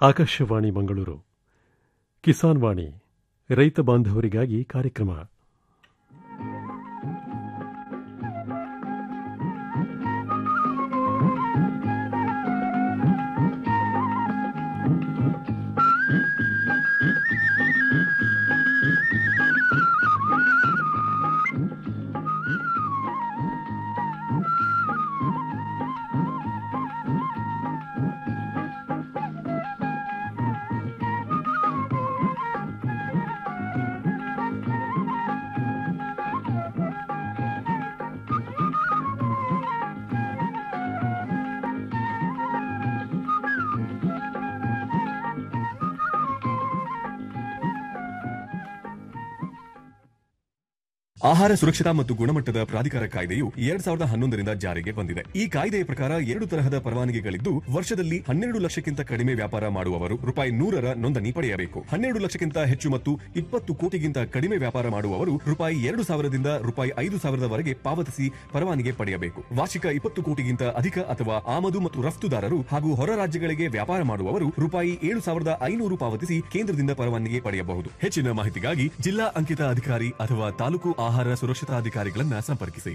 ಆಕಾಶವಾಣಿ ಮಂಗಳೂರು ಕಿಸಾನ್ ವಾಣಿ ರೈತ ಬಾಂಧವರಿಗಾಗಿ ಕಾರ್ಯಕ್ರಮ ಆಹಾರ ಸುರಕ್ಷತಾ ಮತ್ತು ಗುಣಮಟ್ಟದ ಪ್ರಾಧಿಕಾರ ಕಾಯ್ದೆಯು ಎರಡ್ ಸಾವಿರದ ಹನ್ನೊಂದರಿಂದ ಜಾರಿಗೆ ಬಂದಿದೆ ಈ ಕಾಯ್ದೆಯ ಪ್ರಕಾರ ಎರಡು ತರಹದ ಪರವಾನಗಿಗಳಿದ್ದು ವರ್ಷದಲ್ಲಿ ಹನ್ನೆರಡು ಲಕ್ಷಕ್ಕಿಂತ ಕಡಿಮೆ ವ್ಯಾಪಾರ ಮಾಡುವವರು ರೂಪಾಯಿ ನೂರರ ನೋಂದಣಿ ಪಡೆಯಬೇಕು ಹನ್ನೆರಡು ಲಕ್ಷಕ್ಕಿಂತ ಹೆಚ್ಚು ಮತ್ತು ಇಪ್ಪತ್ತು ಕೋಟಿಗಿಂತ ಕಡಿಮೆ ವ್ಯಾಪಾರ ಮಾಡುವವರು ರೂಪಾಯಿ ಎರಡು ಸಾವಿರದಿಂದ ರೂಪಾಯಿ ಐದು ಸಾವಿರದವರೆಗೆ ಪಾವತಿಸಿ ಪರವಾನಗಿ ಪಡೆಯಬೇಕು ವಾರ್ಷಿಕ ಇಪ್ಪತ್ತು ಕೋಟಿಗಿಂತ ಅಧಿಕ ಅಥವಾ ಆಮದು ಮತ್ತು ರಫ್ತುದಾರರು ಹಾಗೂ ಹೊರ ರಾಜ್ಯಗಳಿಗೆ ವ್ಯಾಪಾರ ಮಾಡುವವರು ರೂಪಾಯಿ ಏಳು ಸಾವಿರದ ಐನೂರು ಪಾವತಿಸಿ ಕೇಂದ್ರದಿಂದ ಪರವಾನಗಿ ಪಡೆಯಬಹುದು ಹೆಚ್ಚಿನ ಮಾಹಿತಿಗಾಗಿ ಜಿಲ್ಲಾ ಅಂಕಿತ ಅಧಿಕಾರಿ ಅಥವಾ ತಾಲೂಕು ಆಹಾರ ಸುರಕ್ಷತಾ ಅಧಿಕಾರಿಗಳನ್ನ ಸಂಪರ್ಕಿಸಿ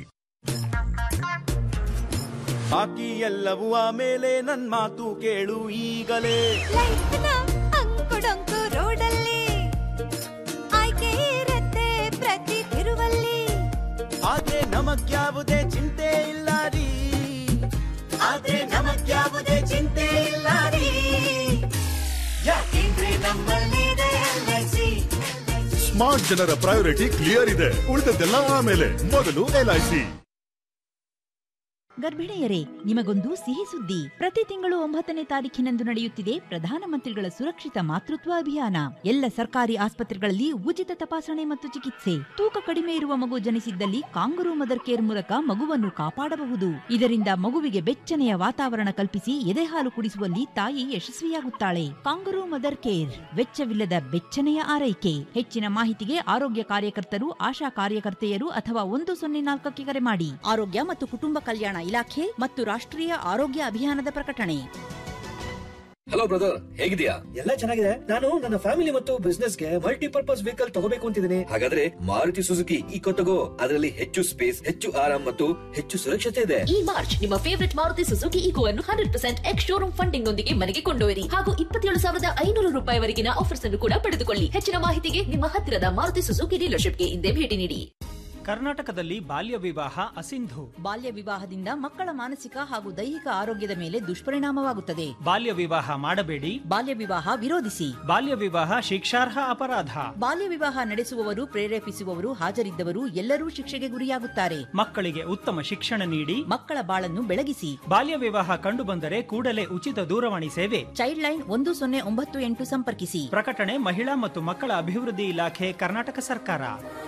ಬಾಕಿ ಎಲ್ಲವೂ ಆಮೇಲೆ ನನ್ ಮಾತು ಕೇಳು ಈಗಲೇ ಲೈಫ್ನ ಅಂಕುಡೊಂಕು ರೋಡಲ್ಲಿ ಆಯ್ಕೆ ಇರತ್ತೆ ಪ್ರತಿ ತಿರುವಲ್ಲಿ ಆದ್ರೆ ನಮಗ್ಯಾವುದೇ ಚಿಂತೆ ಇಲ್ಲ ರೀ ಆದ್ರೆ ನಮಗ್ಯಾವುದೇ ಚಿಂತೆ ಇಲ್ಲ ರೀ ಯಾಕೆಂದ್ರೆ ನಮ್ಮಲ್ಲಿದೆ LIC. ಸ್ಮಾರ್ಟ್ ಜನರ ಪ್ರಯಾರಿಟಿ ಕ್ಲಿಯರ್ ಇದೆ ಉಳಿದದ್ದೆಲ್ಲ ಆಮೇಲೆ ಮೊದಲು ಎಲ್ಐಸಿ ಗರ್ಭಿಣಿಯರೇ ನಿಮಗೊಂದು ಸಿಹಿ ಸುದ್ದಿ ಪ್ರತಿ ತಿಂಗಳು ಒಂಬತ್ತನೇ ತಾರೀಖಿನಂದು ನಡೆಯುತ್ತಿದೆ ಪ್ರಧಾನಮಂತ್ರಿಗಳ ಸುರಕ್ಷಿತ ಮಾತೃತ್ವ ಅಭಿಯಾನ ಎಲ್ಲ ಸರ್ಕಾರಿ ಆಸ್ಪತ್ರೆಗಳಲ್ಲಿ ಉಚಿತ ತಪಾಸಣೆ ಮತ್ತು ಚಿಕಿತ್ಸೆ ತೂಕ ಕಡಿಮೆ ಇರುವ ಮಗು ಜನಿಸಿದ್ದಲ್ಲಿ ಕಾಂಗರೂ ಮದರ್ ಕೇರ್ ಮೂಲಕ ಮಗುವನ್ನು ಕಾಪಾಡಬಹುದು ಇದರಿಂದ ಮಗುವಿಗೆ ಬೆಚ್ಚನೆಯ ವಾತಾವರಣ ಕಲ್ಪಿಸಿ ಎದೆಹಾಲು ಕುಡಿಸುವಲ್ಲಿ ತಾಯಿ ಯಶಸ್ವಿಯಾಗುತ್ತಾಳೆ ಕಾಂಗರೂ ಮದರ್ ಕೇರ್ ವೆಚ್ಚವಿಲ್ಲದ ಬೆಚ್ಚನೆಯ ಆರೈಕೆ ಹೆಚ್ಚಿನ ಮಾಹಿತಿಗೆ ಆರೋಗ್ಯ ಕಾರ್ಯಕರ್ತರು ಆಶಾ ಕಾರ್ಯಕರ್ತೆಯರು ಅಥವಾ ಒಂದು ಸೊನ್ನೆ ನಾಲ್ಕಕ್ಕೆ ಕರೆ ಮಾಡಿ ಆರೋಗ್ಯ ಮತ್ತು ಕುಟುಂಬ ಕಲ್ಯಾಣ ಇಲಾಖೆ ಮತ್ತು ರಾಷ್ಟ್ರೀಯ ಆರೋಗ್ಯ ಅಭಿಯಾನದ ಪ್ರಕಟಣೆ ಹಲೋ ಬ್ರದರ್ ಹೇಗಿದ್ಯಾ ಎಲ್ಲ ಚೆನ್ನಾಗಿದೆ ನಾನು ನನ್ನ ಫ್ಯಾಮಿಲಿ ಮತ್ತು ಬಿಸ್ನೆಸ್ ಗೆ ಮಲ್ಟಿಪರ್ಪಸ್ ವೆಹಿಕಲ್ ತಗೋಬೇಕು ಅಂತಿದ್ದೀನಿ ಹಾಗಾದ್ರೆ ಮಾರುತಿ ಸುಜುಕಿ ಈಕೋ ತಗೋ ಅದರಲ್ಲಿ ಹೆಚ್ಚು ಸ್ಪೇಸ್ ಹೆಚ್ಚು ಆರಾಮ್ ಮತ್ತು ಹೆಚ್ಚು ಸುರಕ್ಷತೆ ಇದೆ ಈ ಮಾರ್ಚ್ ನಿಮ್ಮ ಫೇವರಿಟ್ ಮಾರುತಿ ಸುಜುಕಿ ಈಕೋ ಅನ್ನು hundred percent ex showroom funding ನೊಂದಿಗೆ ಮನೆಗೆ ಕೊಂಡೊಯ್ಯಿರಿ ಹಾಗೂ ಇಪ್ಪತ್ತೇಳು ಸಾವಿರದ ಐನೂರು ರೂಪಾಯಿವರೆಗಿನ ಆಫರ್ಸ್ ಅನ್ನು ಕೂಡ ಪಡೆದುಕೊಳ್ಳಿ ಹೆಚ್ಚಿನ ಮಾಹಿತಿಗೆ ನಿಮ್ಮ ಹತ್ತಿರದ ಮಾರುತಿ ಸುಜುಕಿ ಡೀಲರ್ಶಿಪ್ಗೆ ಹಿಂದೆ ಭೇಟಿ ನೀಡಿ ಕರ್ನಾಟಕದಲ್ಲಿ ಬಾಲ್ಯ ವಿವಾಹ ಅಸಿಂಧು ಬಾಲ್ಯ ವಿವಾಹದಿಂದ ಮಕ್ಕಳ ಮಾನಸಿಕ ಹಾಗೂ ದೈಹಿಕ ಆರೋಗ್ಯದ ಮೇಲೆ ದುಷ್ಪರಿಣಾಮವಾಗುತ್ತದೆ ಬಾಲ್ಯ ವಿವಾಹ ಮಾಡಬೇಡಿ ಬಾಲ್ಯ ವಿವಾಹ ವಿರೋಧಿಸಿ ಬಾಲ್ಯ ವಿವಾಹ ಶಿಕ್ಷಾರ್ಹ ಅಪರಾಧ ಬಾಲ್ಯ ವಿವಾಹ ನಡೆಸುವವರು ಪ್ರೇರೇಪಿಸುವವರು ಹಾಜರಿದ್ದವರು ಎಲ್ಲರೂ ಶಿಕ್ಷೆಗೆ ಗುರಿಯಾಗುತ್ತಾರೆ ಮಕ್ಕಳಿಗೆ ಉತ್ತಮ ಶಿಕ್ಷಣ ನೀಡಿ ಮಕ್ಕಳ ಬಾಳನ್ನು ಬೆಳಗಿಸಿ ಬಾಲ್ಯ ವಿವಾಹ ಕಂಡುಬಂದರೆ ಕೂಡಲೇ ಉಚಿತ ದೂರವಾಣಿ ಸೇವೆ ಚೈಲ್ಡ್ ಲೈನ್ ಒಂದು ಸೊನ್ನೆ ಒಂಬತ್ತು ಎಂಟು ಸಂಪರ್ಕಿಸಿ ಪ್ರಕಟಣೆ ಮಹಿಳಾ ಮತ್ತು ಮಕ್ಕಳ ಅಭಿವೃದ್ಧಿ ಇಲಾಖೆ ಕರ್ನಾಟಕ ಸರ್ಕಾರ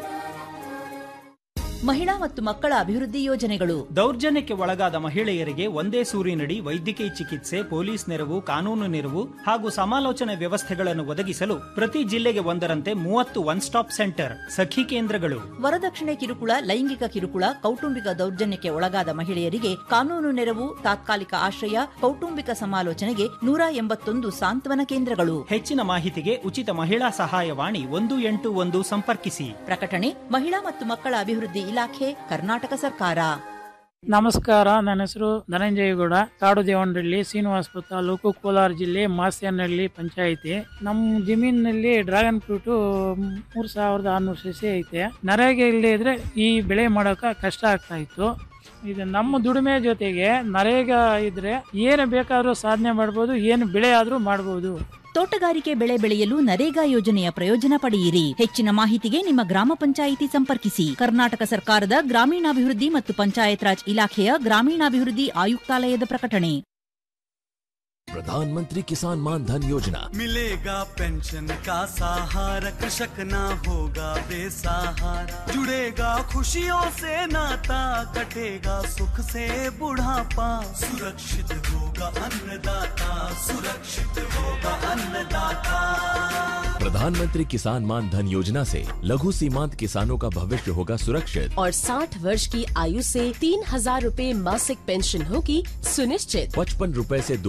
ಮಹಿಳಾ ಮತ್ತು ಮಕ್ಕಳ ಅಭಿವೃದ್ಧಿ ಯೋಜನೆಗಳು ದೌರ್ಜನ್ಯಕ್ಕೆ ಒಳಗಾದ ಮಹಿಳೆಯರಿಗೆ ಒಂದೇ ಸೂರಿನಡಿ ವೈದ್ಯಕೀಯ ಚಿಕಿತ್ಸೆ ಪೊಲೀಸ್ ನೆರವು ಕಾನೂನು ನೆರವು ಹಾಗೂ ಸಮಾಲೋಚನೆ ವ್ಯವಸ್ಥೆಗಳನ್ನು ಒದಗಿಸಲು ಪ್ರತಿ ಜಿಲ್ಲೆಗೆ ಒಂದರಂತೆ ಮೂವತ್ತು ಒನ್ ಸ್ಟಾಪ್ ಸೆಂಟರ್ ಸಖಿ ಕೇಂದ್ರಗಳು ವರದಕ್ಷಿಣೆ ಕಿರುಕುಳ ಲೈಂಗಿಕ ಕಿರುಕುಳ ಕೌಟುಂಬಿಕ ದೌರ್ಜನ್ಯಕ್ಕೆ ಒಳಗಾದ ಮಹಿಳೆಯರಿಗೆ ಕಾನೂನು ನೆರವು ತಾತ್ಕಾಲಿಕ ಆಶ್ರಯ ಕೌಟುಂಬಿಕ ಸಮಾಲೋಚನೆಗೆ ನೂರ ಎಂಬತ್ತೊಂದು ಸಾಂತ್ವನ ಕೇಂದ್ರಗಳು ಹೆಚ್ಚಿನ ಮಾಹಿತಿಗೆ ಉಚಿತ ಮಹಿಳಾ ಸಹಾಯವಾಣಿ ಒಂದು ಎಂಟು ಒಂದು ಸಂಪರ್ಕಿಸಿ ಪ್ರಕಟಣೆ ಮಹಿಳಾ ಮತ್ತು ಮಕ್ಕಳ ಅಭಿವೃದ್ಧಿ ಇಲಾಖೆ ಕರ್ನಾಟಕ ಸರ್ಕಾರ ನಮಸ್ಕಾರ ನನ್ನ ಹೆಸರು ಧನಂಜಯಗೌಡ ಕಾಡು ದೇವನಹಳ್ಳಿ ಶ್ರೀನಿವಾಸಪುರ ತಾಲೂಕು ಕೋಲಾರ ಜಿಲ್ಲೆ ಮಾಸ್ಯನಹಳ್ಳಿ ಪಂಚಾಯಿತಿ ನಮ್ಮ ಜಮೀನಿನಲ್ಲಿ ಡ್ರ್ಯಾಗನ್ ಫ್ರೂಟ್ ಮೂರ್ ಸಾವಿರದ ಆರ್ನೂರು ಸಸಿ ಐತೆ ನರೇಗೆ ಇಲ್ಲದೆ ಇದ್ರೆ ಈ ಬೆಳೆ ಮಾಡೋಕೆ ಕಷ್ಟ ಆಗ್ತಾ ಇತ್ತು ಇದು ನಮ್ಮ ದುಡಿಮೆ ಜೊತೆಗೆ ನರೇಗಾ ಇದ್ರೆ ಏನು ಬೇಕಾದ್ರೂ ಸಾಧನೆ ಮಾಡ್ಬೋದು ಏನು ಬೆಳೆ ಆದ್ರೂ ಮಾಡ್ಬೋದು ತೋಟಗಾರಿಕೆ ಬೆಳೆ ಬೆಳೆಯಲು ನರೇಗಾ ಯೋಜನೆಯ ಪ್ರಯೋಜನ ಪಡೆಯಿರಿ ಹೆಚ್ಚಿನ ಮಾಹಿತಿಗೆ ನಿಮ್ಮ ಗ್ರಾಮ ಪಂಚಾಯಿತಿ ಸಂಪರ್ಕಿಸಿ ಕರ್ನಾಟಕ ಸರ್ಕಾರದ ಗ್ರಾಮೀಣಾಭಿವೃದ್ಧಿ ಮತ್ತು ಪಂಚಾಯತ್ ರಾಜ್ ಇಲಾಖೆಯ ಗ್ರಾಮೀಣಾಭಿವೃದ್ಧಿ ಆಯುಕ್ತಾಲಯದ ಪ್ರಕಟಣೆ प्रधानमंत्री किसान मान धन योजना मिलेगा पेंशन का सहारा कृषक ना होगा बेसहारा जुड़ेगा खुशियों से नाता कटेगा सुख से बुढ़ापा सुरक्षित होगा अन्नदाता सुरक्षित होगा अन्नदाता प्रधानमंत्री किसान मान धन योजना से लघु सीमांत किसानों का भविष्य होगा सुरक्षित और 60 वर्ष की आयु से तीन हजार रूपए मासिक पेंशन होगी सुनिश्चित पचपन रूपए से दो सौ रूपए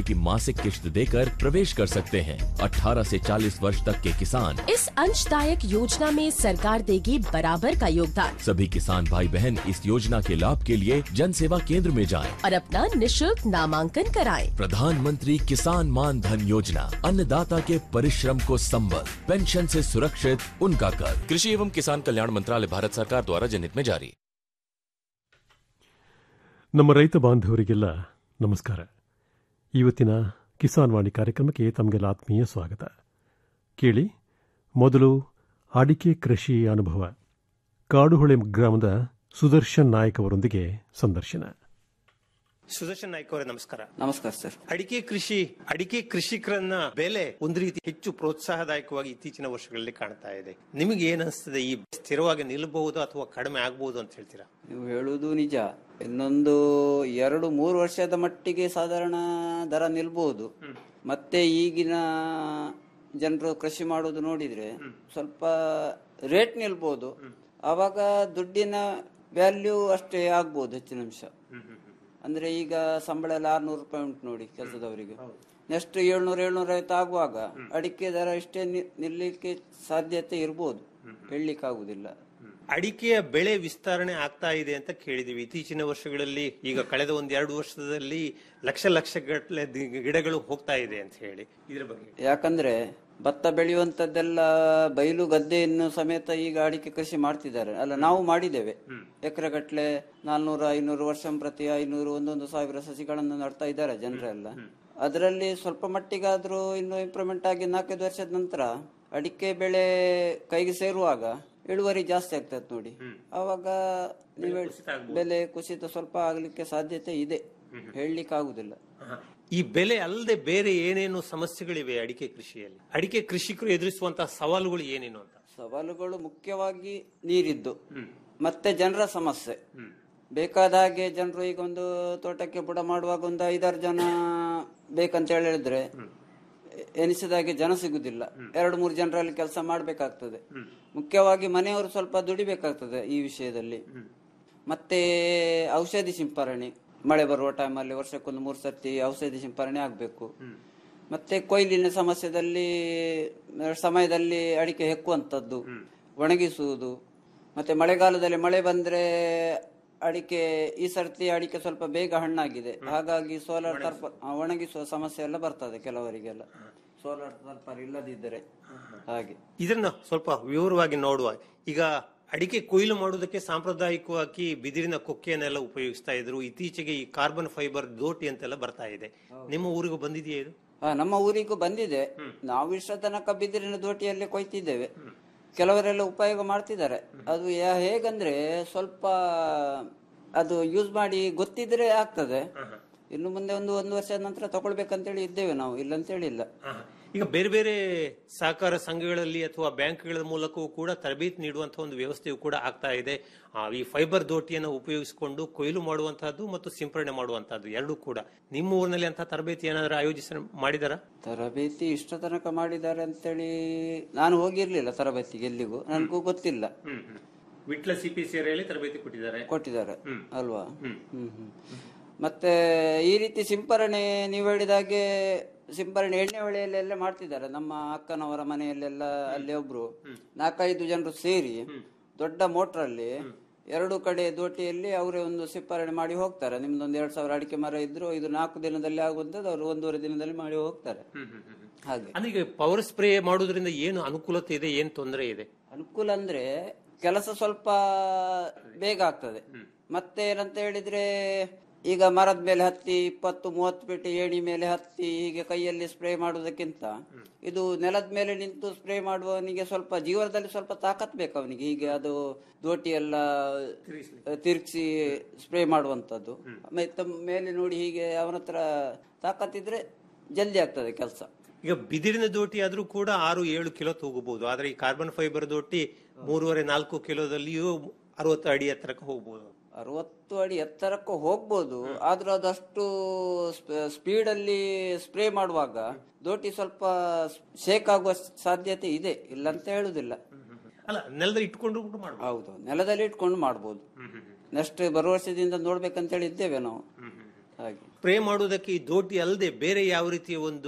की मासिक किश्त देकर प्रवेश कर सकते हैं 18 से 40 वर्ष तक के किसान इस अंशदायक योजना में सरकार देगी बराबर का योगदान सभी किसान भाई बहन इस योजना के लाभ के लिए जन सेवा केंद्र में जाएं। और अपना निशुल्क नामांकन कराएं। प्रधानमंत्री किसान मान धन योजना अन्नदाता के परिश्रम को संबल पेंशन से सुरक्षित उनका कर कृषि एवं किसान कल्याण मंत्रालय भारत सरकार द्वारा जनहित में जारी ನಮ್ಮ ರೈತ ಬಾಂಧವರಿಗೆಲ್ಲ ನಮಸ್ಕಾರ ಇವತ್ತಿನ ಕಿಸಾನ್ ವಾಣಿ ಕಾರ್ಯಕ್ರಮಕ್ಕೆ ತಮಗೆಲ್ಲ ಆತ್ಮೀಯ ಸ್ವಾಗತ ಕೇಳಿ ಮೊದಲು ಅಡಿಕೆ ಕೃಷಿ ಅನುಭವ ಕಾಡುಹೊಳೆ ಗ್ರಾಮದ ಸುದರ್ಶನ್ ನಾಯಕ್ ಅವರೊಂದಿಗೆ ಸಂದರ್ಶನ ಸುದರ್ಶನ್ ನಾಯ್ಕ ಅವರೇ ನಮಸ್ಕಾರ ನಮಸ್ಕಾರ ಸರ್ ಅಡಿಕೆ ಕೃಷಿ ಅಡಿಕೆ ಕೃಷಿಕರನ್ನ ಬೆಲೆ ಒಂದು ರೀತಿ ಹೆಚ್ಚು ಪ್ರೋತ್ಸಾಹದಾಯಕವಾಗಿ ಇತ್ತೀಚಿನ ವರ್ಷಗಳಲ್ಲಿ ಕಾಣ್ತಾ ಇದೆ ನಿಮಗೆ ಏನ್ ಅನಿಸ್ತದೆ ಈ ಸ್ಥಿರವಾಗಿ ನಿಲ್ಲಬಹುದು ಅಥವಾ ಕಡಿಮೆ ಆಗಬಹುದು ಅಂತ ಹೇಳ್ತೀರಾ ನೀವು ಹೇಳುವುದು ನಿಜ ಇನ್ನೊಂದು ಎರಡು ಮೂರು ವರ್ಷದ ಮಟ್ಟಿಗೆ ಸಾಧಾರಣ ದರ ನಿಲ್ಬಹುದು ಮತ್ತೆ ಈಗಿನ ಜನರು ಕೃಷಿ ಮಾಡೋದು ನೋಡಿದ್ರೆ ಸ್ವಲ್ಪ ರೇಟ್ ನಿಲ್ಬಹುದು ಆವಾಗ ದುಡ್ಡಿನ ವ್ಯಾಲ್ಯೂ ಅಷ್ಟೇ ಆಗ್ಬೋದು ಹೆಚ್ಚಿನ ಅಂಶ ಅಂದ್ರೆ ಈಗ ಸಂಬಳ ಎಲ್ಲ ಆರ್ನೂರು ರೂಪಾಯಿ ಉಂಟು ನೋಡಿ ಕೆಲಸದವರಿಗೆ ನೆಕ್ಸ್ಟ್ ಏಳ್ನೂರ ಏಳ್ನೂರ ಐವತ್ತು ಆಗುವಾಗ ಅಡಿಕೆ ದರ ಇಷ್ಟೇ ನಿ- ನಿಲ್ಲಿಕ್ಕೆ ಸಾಧ್ಯತೆ ಇರ್ಬೋದು ಹೇಳಲಿಕ್ಕಾಗುದಿಲ್ಲ ಅಡಿಕೆಯ ಬೆಳೆ ವಿಸ್ತರಣೆ ಆಗ್ತಾ ಇದೆ ಅಂತ ಕೇಳಿದೀವಿ ಇತ್ತೀಚಿನ ವರ್ಷಗಳಲ್ಲಿ ಈಗ ಕಳೆದ ಒಂದ್ ಎರಡು ವರ್ಷದಲ್ಲಿ ಲಕ್ಷ ಲಕ್ಷ ಗಟ್ಟಲೆ ಗಿಡಗಳು ಹೋಗ್ತಾ ಇದೆ ಅಂತ ಹೇಳಿ ಇದ್ರ ಬಗ್ಗೆ ಯಾಕಂದ್ರೆ ಭತ್ತ ಬೆಳೆಯುವಂತದ್ದೆಲ್ಲ ಬಯಲು ಗದ್ದೆಯನ್ನು ಸಮೇತ ಈಗ ಅಡಿಕೆ ಕೃಷಿ ಮಾಡ್ತಿದ್ದಾರೆ ಅಲ್ಲ ನಾವು ಮಾಡಿದ್ದೇವೆ ಎಕರೆ ಗಟ್ಲೆ ನಾಲ್ನೂರು ಐನೂರು ವರ್ಷ ಪ್ರತಿ ಐನೂರು ಒಂದೊಂದು ಸಾವಿರ ಸಸಿಗಳನ್ನು ನಡ್ತಾ ಇದ್ದಾರೆ ಜನರೆಲ್ಲ ಅದರಲ್ಲಿ ಸ್ವಲ್ಪ ಮಟ್ಟಿಗಾದ್ರೂ ಇನ್ನು ಇಂಪ್ರೂವ್ಮೆಂಟ್ ಆಗಿ ನಾಲ್ಕೈದು ವರ್ಷದ ನಂತರ ಅಡಿಕೆ ಬೆಳೆ ಕೈಗೆ ಸೇರುವಾಗ ಇಳುವರಿ ಜಾಸ್ತಿ ಆಗ್ತದೆ ನೋಡಿ ಆವಾಗ ನೀವು ಹೇಳಿ- ಬೆಲೆ ಕುಸಿತ ಸ್ವಲ್ಪ ಆಗ್ಲಿಕ್ಕೆ ಸಾಧ್ಯತೆ ಇದೆ ಹೇಳಲಿಕ್ಕೆ ಆಗುದಿಲ್ಲ ಈ ಬೆಲೆ ಅಲ್ಲದೆ ಬೇರೆ ಏನೇನು ಸಮಸ್ಯೆಗಳಿವೆ ಅಡಿಕೆ ಕೃಷಿಯಲ್ಲಿ ಅಡಿಕೆ ಕೃಷಿಕರು ಎದುರಿಸುವಂತಹ ಸವಾಲುಗಳು ಏನೇನು ಅಂತ ಸವಾಲುಗಳು ಮುಖ್ಯವಾಗಿ ನೀರಿದ್ದು ಮತ್ತೆ ಜನರ ಸಮಸ್ಯೆ ಬೇಕಾದ ಹಾಗೆ ಜನರು ಈಗ ಒಂದು ತೋಟಕ್ಕೆ ಬುಡ ಮಾಡುವಾಗ ಒಂದು ಐದಾರು ಜನ ಬೇಕಂತ ಹೇಳಿದ್ರೆ ಎನಿಸಿದ ಹಾಗೆ ಜನ ಸಿಗುದಿಲ್ಲ ಎರಡು ಮೂರು ಜನರಲ್ಲಿ ಕೆಲಸ ಮಾಡ್ಬೇಕಾಗ್ತದೆ ಮುಖ್ಯವಾಗಿ ಮನೆಯವರು ಸ್ವಲ್ಪ ದುಡಿಬೇಕಾಗ್ತದೆ ಈ ವಿಷಯದಲ್ಲಿ ಮತ್ತೆ ಔಷಧಿ ಸಿಂಪರಣೆ ಮಳೆ ಬರುವ ಟೈಮಲ್ಲಿ ವರ್ಷಕ್ಕೊಂದು ಮೂರು ಸರ್ತಿ ಔಷಧಿ ಸಿಂಪರಣೆ ಆಗ್ಬೇಕು ಮತ್ತೆ ಕೊಯ್ಲಿನ ಸಮಸ್ಯೆದಲ್ಲಿ ಆ, ಸಮಯದಲ್ಲಿ ಅಡಿಕೆ ಹೆಕ್ಕುವಂಥದ್ದು ಒಣಗಿಸುವುದು ಮತ್ತೆ ಮಳೆಗಾಲದಲ್ಲಿ ಮಳೆ ಬಂದ್ರೆ ಅಡಿಕೆ ಈ ಸರ್ತಿ ಅಡಿಕೆ ಸ್ವಲ್ಪ ಬೇಗ ಹಣ್ಣಾಗಿದೆ ಹಾಗಾಗಿ ಸೋಲಾರ್ ತರ್ಪ ಆ, ಒಣಗಿಸುವ ಸಮಸ್ಯೆ ಎಲ್ಲ ಬರ್ತದೆ ಕೆಲವರಿಗೆಲ್ಲ ಸೋಲಾರ್ ತರ್ಪರ್ ಇಲ್ಲದಿದ್ದರೆ ಹಾಗೆ ಇದನ್ನ ಸ್ವಲ್ಪ ವಿವರವಾಗಿ ನೋಡುವ ಈಗ ಅಡಿಕೆ ಕೊಯ್ಲು ಮಾಡುವುದಕ್ಕೆ ಸಾಂಪ್ರದಾಯಿಕವಾಗಿ ಬಿದಿರಿನ ಕೊಕ್ಕೆಯನ್ನೆಲ್ಲ ಉಪಯೋಗಿಸ್ತಾ ಇದ್ರು ಇತ್ತೀಚೆಗೆ ಈ ಕಾರ್ಬನ್ ಫೈಬರ್ ದೋಟಿ ಅಂತೆಲ್ಲ ಬರ್ತಾ ಇದೆ ನಿಮ್ಮ ಊರಿಗೂ ಬಂದಿದೆಯಾ ಇದು ಆ, ನಮ್ಮ ಊರಿಗೂ ಬಂದಿದೆ ನಾವು ಇಷ್ಟ ತನಕ ಬಿದಿರಿನ ದೋಟಿಯಲ್ಲಿ ಕೊಯ್ತಿದ್ದೇವೆ ಕೆಲವರೆಲ್ಲ ಉಪಯೋಗ ಮಾಡ್ತಿದ್ದಾರೆ ಅದು ಯಾ- ಹೇಗಂದ್ರೆ ಸ್ವಲ್ಪ ಅದು ಯೂಸ್ ಮಾಡಿ ಗೊತ್ತಿದ್ರೆ ಆಗ್ತದೆ ಇನ್ನು ಮುಂದೆ ಒಂದು ಒಂದು ವರ್ಷದ ನಂತರ ತಗೊಳ್ಬೇಕಂತೇಳಿ ಇದ್ದೇವೆ ನಾವು ಇಲ್ಲಂತೇಳಿ ಇಲ್ಲ ಈಗ ಬೇರೆ ಬೇರೆ ಸಹಕಾರ ಸಂಘಗಳಲ್ಲಿ ಅಥವಾ ಬ್ಯಾಂಕ್ಗಳ ಮೂಲಕವೂ ಕೂಡ ತರಬೇತಿ ನೀಡುವಂತಹ ಒಂದು ವ್ಯವಸ್ಥೆಯು ಕೂಡ ಆಗ್ತಾ ಇದೆ ಆ, ಈ ಫೈಬರ್ ದೋಟಿಯನ್ನು ಉಪಯೋಗಿಸಿಕೊಂಡು ಕೊಯ್ಲು ಮಾಡುವಂತಹದ್ದು ಮತ್ತು ಸಿಂಪರಣೆ ಮಾಡುವಂತಹದ್ದು ಎರಡೂ ಕೂಡ ನಿಮ್ಮ ಊರಿನಲ್ಲಿ ಅಂತ ತರಬೇತಿ ಏನಾದರೂ ಆಯೋಜಿಸ ಮಾಡಿದಾರ ತರಬೇತಿ ಇಷ್ಟ ತನಕ ಮಾಡಿದ್ದಾರೆ ಅಂತೇಳಿ ನಾನು ಹೋಗಿರ್ಲಿಲ್ಲ ತರಬೇತಿಗೆ ಎಲ್ಲಿಗೂ ನನಗೂ ಗೊತ್ತಿಲ್ಲ ವಿಟ್ಲ ಸಿಪಿಸಿಆರ್ಯಲ್ಲಿ ತರಬೇತಿ ಕೊಟ್ಟಿದ್ದಾರೆ ಕೊಟ್ಟಿದ್ದಾರೆ ಅಲ್ವಾ ಹ್ಮ್ ಹ್ಮ್ ಮತ್ತೆ ಈ ರೀತಿ ಸಿಂಪರಣೆ ನೀವು ಹೇಳಿದಾಗೆ ಸಿಂಪರಣೆ ಎಣ್ಣೆ ಹೊಳೆಯಲ್ಲೆಲ್ಲ ಮಾಡ್ತಿದ್ದಾರೆ ನಮ್ಮ ಅಕ್ಕನವರ ಮನೆಯಲ್ಲೆಲ್ಲ ಅಲ್ಲಿ ಒಬ್ರು ನಾಲ್ಕೈದು ಜನರು ಸೇರಿ ದೊಡ್ಡ ಮೋಟ್ರಲ್ಲಿ ಎರಡು ಕಡೆ ದೋಟಿಯಲ್ಲಿ ಅವರೇ ಒಂದು ಸಿಂಪರಣೆ ಮಾಡಿ ಹೋಗ್ತಾರೆ ನಿಮ್ದೊಂದು ಎರಡ್ ಸಾವಿರ ಅಡಿಕೆ ಮರ ಇದ್ರು ಇದು ನಾಲ್ಕು ದಿನದಲ್ಲಿ ಆಗುವಂತದ್ದು ಅವರು ಒಂದೂವರೆ ದಿನದಲ್ಲಿ ಮಾಡಿ ಹೋಗ್ತಾರೆ ಹಾಗೆ ಅಂದ್ರೆ ಈಗ ಪವರ್ ಸ್ಪ್ರೇ ಮಾಡೋದ್ರಿಂದ ಏನು ಅನುಕೂಲತೆ ಇದೆ ಏನು ತೊಂದರೆ ಇದೆ ಅನುಕೂಲ ಅಂದ್ರೆ ಕೆಲಸ ಸ್ವಲ್ಪ ಬೇಗ ಆಗ್ತದೆ ಮತ್ತೆ ಏನಂತ ಹೇಳಿದ್ರೆ ಈಗ ಮರದ ಮೇಲೆ ಹತ್ತಿ ಇಪ್ಪತ್ತು ಮೂವತ್ತು ಪೇಟೆ ಏಣಿ ಮೇಲೆ ಹತ್ತಿ ಹೀಗೆ ಕೈಯಲ್ಲಿ ಸ್ಪ್ರೇ ಮಾಡುವುದಕ್ಕಿಂತ ಇದು ನೆಲದ ಮೇಲೆ ನಿಂತು ಸ್ಪ್ರೇ ಮಾಡುವವನಿಗೆ ಸ್ವಲ್ಪ ಜೀವನದಲ್ಲಿ ಸ್ವಲ್ಪ ತಾಕತ್ ಬೇಕು ಅವನಿಗೆ ಹೀಗೆ ಅದು ದೋಟಿ ಎಲ್ಲ ತಿರುಗಿಸಿ ಸ್ಪ್ರೇ ಮಾಡುವಂತದ್ದು ಮತ್ತೆ ಮೇಲೆ ನೋಡಿ ಹೀಗೆ ಅವನ ಹತ್ರ ತಾಕತ್ತಿದ್ರೆ ಜಲ್ದಿ ಆಗ್ತದೆ ಕೆಲಸ ಈಗ ಬಿದಿರಿನ ದೋಟಿ ಆದ್ರೂ ಕೂಡ ಆರು ಏಳು ಕಿಲೋ ತೂಗಬಹುದು ಆದ್ರೆ ಈ ಕಾರ್ಬನ್ ಫೈಬರ್ ದೋಟಿ ಮೂರುವರೆ ನಾಲ್ಕು ಕಿಲೋದಲ್ಲಿಯೂ ಅರವತ್ತು ಅಡಿ ಎತ್ತರಕ್ಕೆ ಹೋಗಬಹುದು ಅರವತ್ತು ಅಡಿ ಎತ್ತರಕ್ಕೂ ಹೋಗ್ಬೋದು ಆದ್ರೂ ಅದಷ್ಟು ಸ್ಪೀಡ್ ಅಲ್ಲಿ ಸ್ಪ್ರೇ ಮಾಡುವಾಗ ದೋಟಿ ಸ್ವಲ್ಪ ಶೇಕ್ ಆಗುವ ಸಾಧ್ಯತೆ ಇದೆ ಇಲ್ಲ ಅಂತ ಹೇಳುದಿಲ್ಲ ಅಲ್ಲ ನೆಲದಲ್ಲಿ ಇಟ್ಕೊಂಡು ಮಾಡ್ಬೋದು ಹೌದು ನೆಲದಲ್ಲಿ ಇಟ್ಕೊಂಡು ಮಾಡ್ಬೋದು ನೆಕ್ಸ್ಟ್ ಬರುವ ವರ್ಷದಿಂದ ನೋಡ್ಬೇಕಂತ ಹೇಳಿ ಇದ್ದೇವೆ ನಾವು ಹಾಗೆ ಸ್ಪ್ರೇ ಮಾಡುವುದಕ್ಕೆ ಈ ದೋಟಿ ಅಲ್ಲದೆ ಬೇರೆ ಯಾವ ರೀತಿಯ ಒಂದು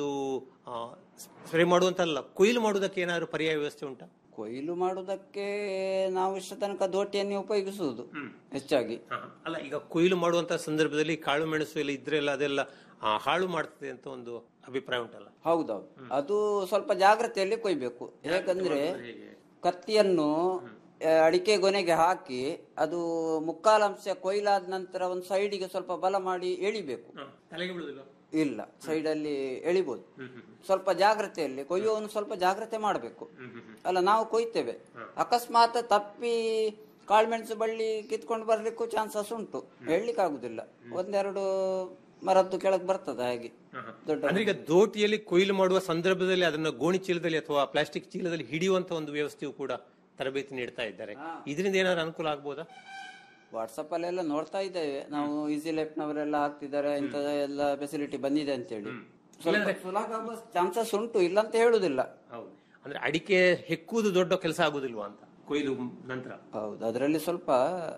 ಸ್ಪ್ರೇ ಮಾಡುವಂತಲ್ಲ ಕೊಯ್ಲು ಮಾಡುವುದಕ್ಕೆ ಏನಾದ್ರು ಪರ್ಯಾಯ ವ್ಯವಸ್ಥೆ ಉಂಟಾ ಕೊಯ್ಲು ಮಾಡುವುದಕ್ಕೆ ನಾವು ಇಷ್ಟ ತನಕ ದೋಟಿಯನ್ನೇ ಉಪಯೋಗಿಸುವುದು ಹೆಚ್ಚಾಗಿ ಅಲ್ಲ ಈಗ ಕೊಯ್ಲು ಮಾಡುವಂತ ಸಂದರ್ಭದಲ್ಲಿ ಕಾಳು ಮೆಣಸು ಎಲ್ಲ ಇದ್ರೆಲ್ಲ ಅದೆಲ್ಲ ಆ, ಹಾಳು ಮಾಡ್ತದೆ ಅಂತ ಒಂದು ಅಭಿಪ್ರಾಯ ಉಂಟಲ್ಲ ಹೌದೌದು ಅದು ಸ್ವಲ್ಪ ಜಾಗ್ರತೆಯಲ್ಲಿ ಕೊಯ್ಬೇಕು ಹೇಗಂದ್ರೆ ಕತ್ತಿಯನ್ನು ಆ, ಅಡಿಕೆ ಗೊನೆಗೆ ಹಾಕಿ ಅದು ಮುಕ್ಕಾಲಂಶ ಕೊಯ್ಲಾದ ನಂತರ ಒಂದು ಸೈಡಿಗೆ ಸ್ವಲ್ಪ ಬಲ ಮಾಡಿ ಎಳಿಬೇಕು ತಲೆಗೆ ಬೀಳುದಿಲ್ಲ ಇಲ್ಲ ಸೈಡಲ್ಲಿ ಎಳಿಬಹುದು ಸ್ವಲ್ಪ ಜಾಗ್ರತೆಯಲ್ಲಿ ಕೊಯ್ಯುವವನು ಸ್ವಲ್ಪ ಜಾಗ್ರತೆ ಮಾಡಬೇಕು ಅಲ್ಲ ನಾವು ಕೊಯ್ತೇವೆ ಅಕಸ್ಮಾತ್ ತಪ್ಪಿ ಕಾಳ್ಮೆಣಸು ಬಳ್ಳಿ ಕಿತ್ಕೊಂಡು ಬರ್ಲಿಕ್ಕೂ ಚಾನ್ಸಸ್ ಉಂಟು ಹೇಳಲಿಕ್ಕೆ ಆಗುದಿಲ್ಲ ಒಂದೆರಡು ಮರದ್ದು ಕೆಳಗೆ ಬರ್ತದೆ ಹಾಗೆ ದೊಡ್ಡ ಅಂದ್ರೆ ಈಗ ದೋಟಿಯಲ್ಲಿ ಕೊಯ್ಲು ಮಾಡುವ ಸಂದರ್ಭದಲ್ಲಿ ಅದನ್ನ ಗೋಣಿ ಚೀಲದಲ್ಲಿ ಅಥವಾ ಪ್ಲಾಸ್ಟಿಕ್ ಚೀಲದಲ್ಲಿ ಹಿಡಿಯುವಂತ ಒಂದು ವ್ಯವಸ್ಥೆಯು ಕೂಡ ತರಬೇತಿ ನೀಡ್ತಾ ಇದ್ದಾರೆ ಇದರಿಂದ ಏನಾದ್ರು ಅನುಕೂಲ ಆಗ್ಬೋದಾ ವಾಟ್ಸಪ್ ಅಲ್ಲೆಲ್ಲ ನೋಡ್ತಾ ಇದ್ದೇವೆ ನಾವು ಈಸಿ ಲೈಫ್ ನವರೆಲ್ಲ ಹಾಕ್ತಿದ್ದಾರೆ ಇಂಥ ಎಲ್ಲ ಫೆಸಿಲಿಟಿ ಬಂದಿದೆ ಅಂತೇಳಿ ಸ್ವಲ್ಪ ಸುಲಭ ಆಗುವ ಚಾನ್ಸಸ್ ಉಂಟು ಇಲ್ಲ ಅಂತ ಹೇಳುದಿಲ್ಲ ಹೌದು ಅಂದ್ರೆ ಅಡಿಕೆ ಹೆಕ್ಕುವುದು ದೊಡ್ಡ ಕೆಲಸ ಆಗುದಿಲ್ವಾ ಅಂತ ಕೊಯ್ಲು ನಂತರ ಹೌದು ಅದರಲ್ಲಿ ಸ್ವಲ್ಪ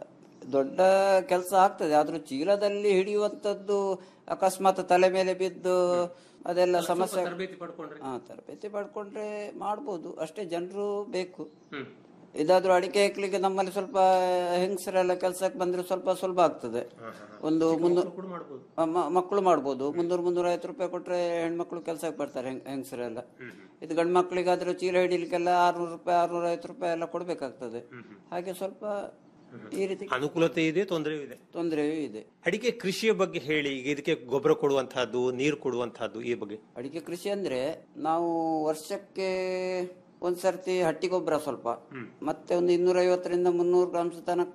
ದೊಡ್ಡ ಕೆಲಸ ಆಗ್ತದೆ ಆದ್ರೂ ಚೀಲದಲ್ಲಿ ಹಿಡಿಯುವಂತದ್ದು ಅಕಸ್ಮಾತ್ ತಲೆ ಮೇಲೆ ಬಿದ್ದು ಅದೆಲ್ಲ ಸಮಸ್ಯೆ ತರಬೇತಿ ಪಡ್ಕೊಂಡ್ರೆ ಹಾ ತರಬೇತಿ ಪಡ್ಕೊಂಡ್ರೆ ಮಾಡ್ಬೋದು ಅಷ್ಟೇ ಜನರು ಬೇಕು ಇದಾದ್ರೂ ಅಡಿಕೆ ಹಾಕ್ಲಿಕ್ಕೆ ನಮ್ಮಲ್ಲಿ ಸ್ವಲ್ಪ ಹೆಂಗಸರೆಲ್ಲ ಕೆಲಸಕ್ಕೆ ಬಂದ್ರೆ ಸ್ವಲ್ಪ ಸುಲಭ ಆಗ್ತದೆ ಒಂದು ಮುನ್ನೂರು ಮಕ್ಕಳು ಮಾಡ್ಬೋದು ಮುನ್ನೂರು ಮುನ್ನೂರ ಐವತ್ತು ರೂಪಾಯಿ ಕೊಟ್ರೆ ಹೆಣ್ಮಕ್ಳು ಕೆಲಸಕ್ಕೆ ಬರ್ತಾರೆ ಹೆಂಗ್- ಹೆಂಗಸರೆಲ್ಲ ಇದು ಗಂಡು ಮಕ್ಕಳಿಗಾದ್ರೆ ಚೀಲ ಹಿಡಿಲಿಕ್ಕೆಲ್ಲ ಆರ್ನೂರು ರೂಪಾಯಿ ಆರ್ನೂರ ಐವತ್ತು ರೂಪಾಯಿ ಎಲ್ಲ ಕೊಡ್ಬೇಕಾಗ್ತದೆ ಹಾಗೆ ಸ್ವಲ್ಪ ಈ ರೀತಿ ಅನುಕೂಲತೆ ಇದೆ ತೊಂದರೆಯೂ ಇದೆ ತೊಂದರೆಯೂ ಇದೆ ಅಡಿಕೆ ಕೃಷಿಯ ಬಗ್ಗೆ ಹೇಳಿ ಈಗ ಇದಕ್ಕೆ ಗೊಬ್ಬರ ಕೊಡುವಂತಹದ್ದು ನೀರು ಕೊಡುವಂತಹದ್ದು ಈ ಬಗ್ಗೆ ಅಡಿಕೆ ಕೃಷಿ ಅಂದ್ರೆ ನಾವು ವರ್ಷಕ್ಕೆ ಒಂದ್ ಸರ್ತಿ ಹಟ್ಟಿ ಗೊಬ್ಬರ ಸ್ವಲ್ಪ ಮತ್ತೆ ಒಂದು ಇನ್ನೂರ ಐವತ್ತರಿಂದ ಮುನ್ನೂರು ಗ್ರಾಮ್ಸ್ ತನಕ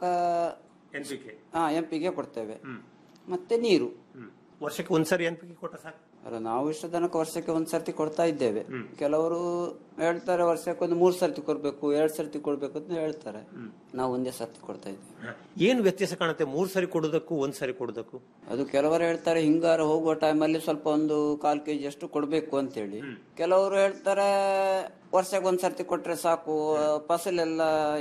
ಎನ್ಪಿಕೆ ಹಾ ಎಂಪಿಗೆ ಕೊಡ್ತೇವೆ ಮತ್ತೆ ನೀರು ವರ್ಷಕ್ಕೆ ಒಂದ್ಸರಿ ಎನ್ಪಿಕೆ ಕೊಟ್ಟ ಸಾಕು ಅಲ್ಲ ನಾವು ಇಷ್ಟ ತನಕ ವರ್ಷಕ್ಕೆ ಒಂದ್ ಸರ್ತಿ ಕೊಡ್ತಾ ಇದ್ದೇವೆ ಕೆಲವರು ಹೇಳ್ತಾರೆ ವರ್ಷಕ್ಕೆ ಒಂದು ಮೂರ್ ಸರ್ತಿ ಕೊಡ್ಬೇಕು ಎರಡ್ ಸರ್ತಿ ಕೊಡ್ಬೇಕು ಅಂತ ಹೇಳ್ತಾರೆ ನಾವು ಒಂದೇ ಸರ್ತಿ ಕೊಡ್ತಾ ಇದ್ದೇವೆ ಏನು ವ್ಯತ್ಯಾಸ ಕಾಣುತ್ತೆ ಮೂರ್ ಸರಿ ಕೊಡುವುದಕ್ಕೂ ಒಂದ್ ಸರಿ ಕೊಡುವುದಕ್ಕೂ ಅದು ಕೆಲವರು ಹೇಳ್ತಾರೆ ಹಿಂಗಾರ ಹೋಗುವ ಟೈಮಲ್ಲಿ ಸ್ವಲ್ಪ ಒಂದು ಕಾಲ್ ಕೆಜಿ ಅಷ್ಟು ಕೊಡ್ಬೇಕು ಅಂತೇಳಿ ಕೆಲವರು ಹೇಳ್ತಾರೆ ವರ್ಷಕ್ಕೆ ಒಂದ್ ಸರ್ತಿ ಕೊಟ್ರೆ ಸಾಕು ಫಸಲೆಲ್ಲ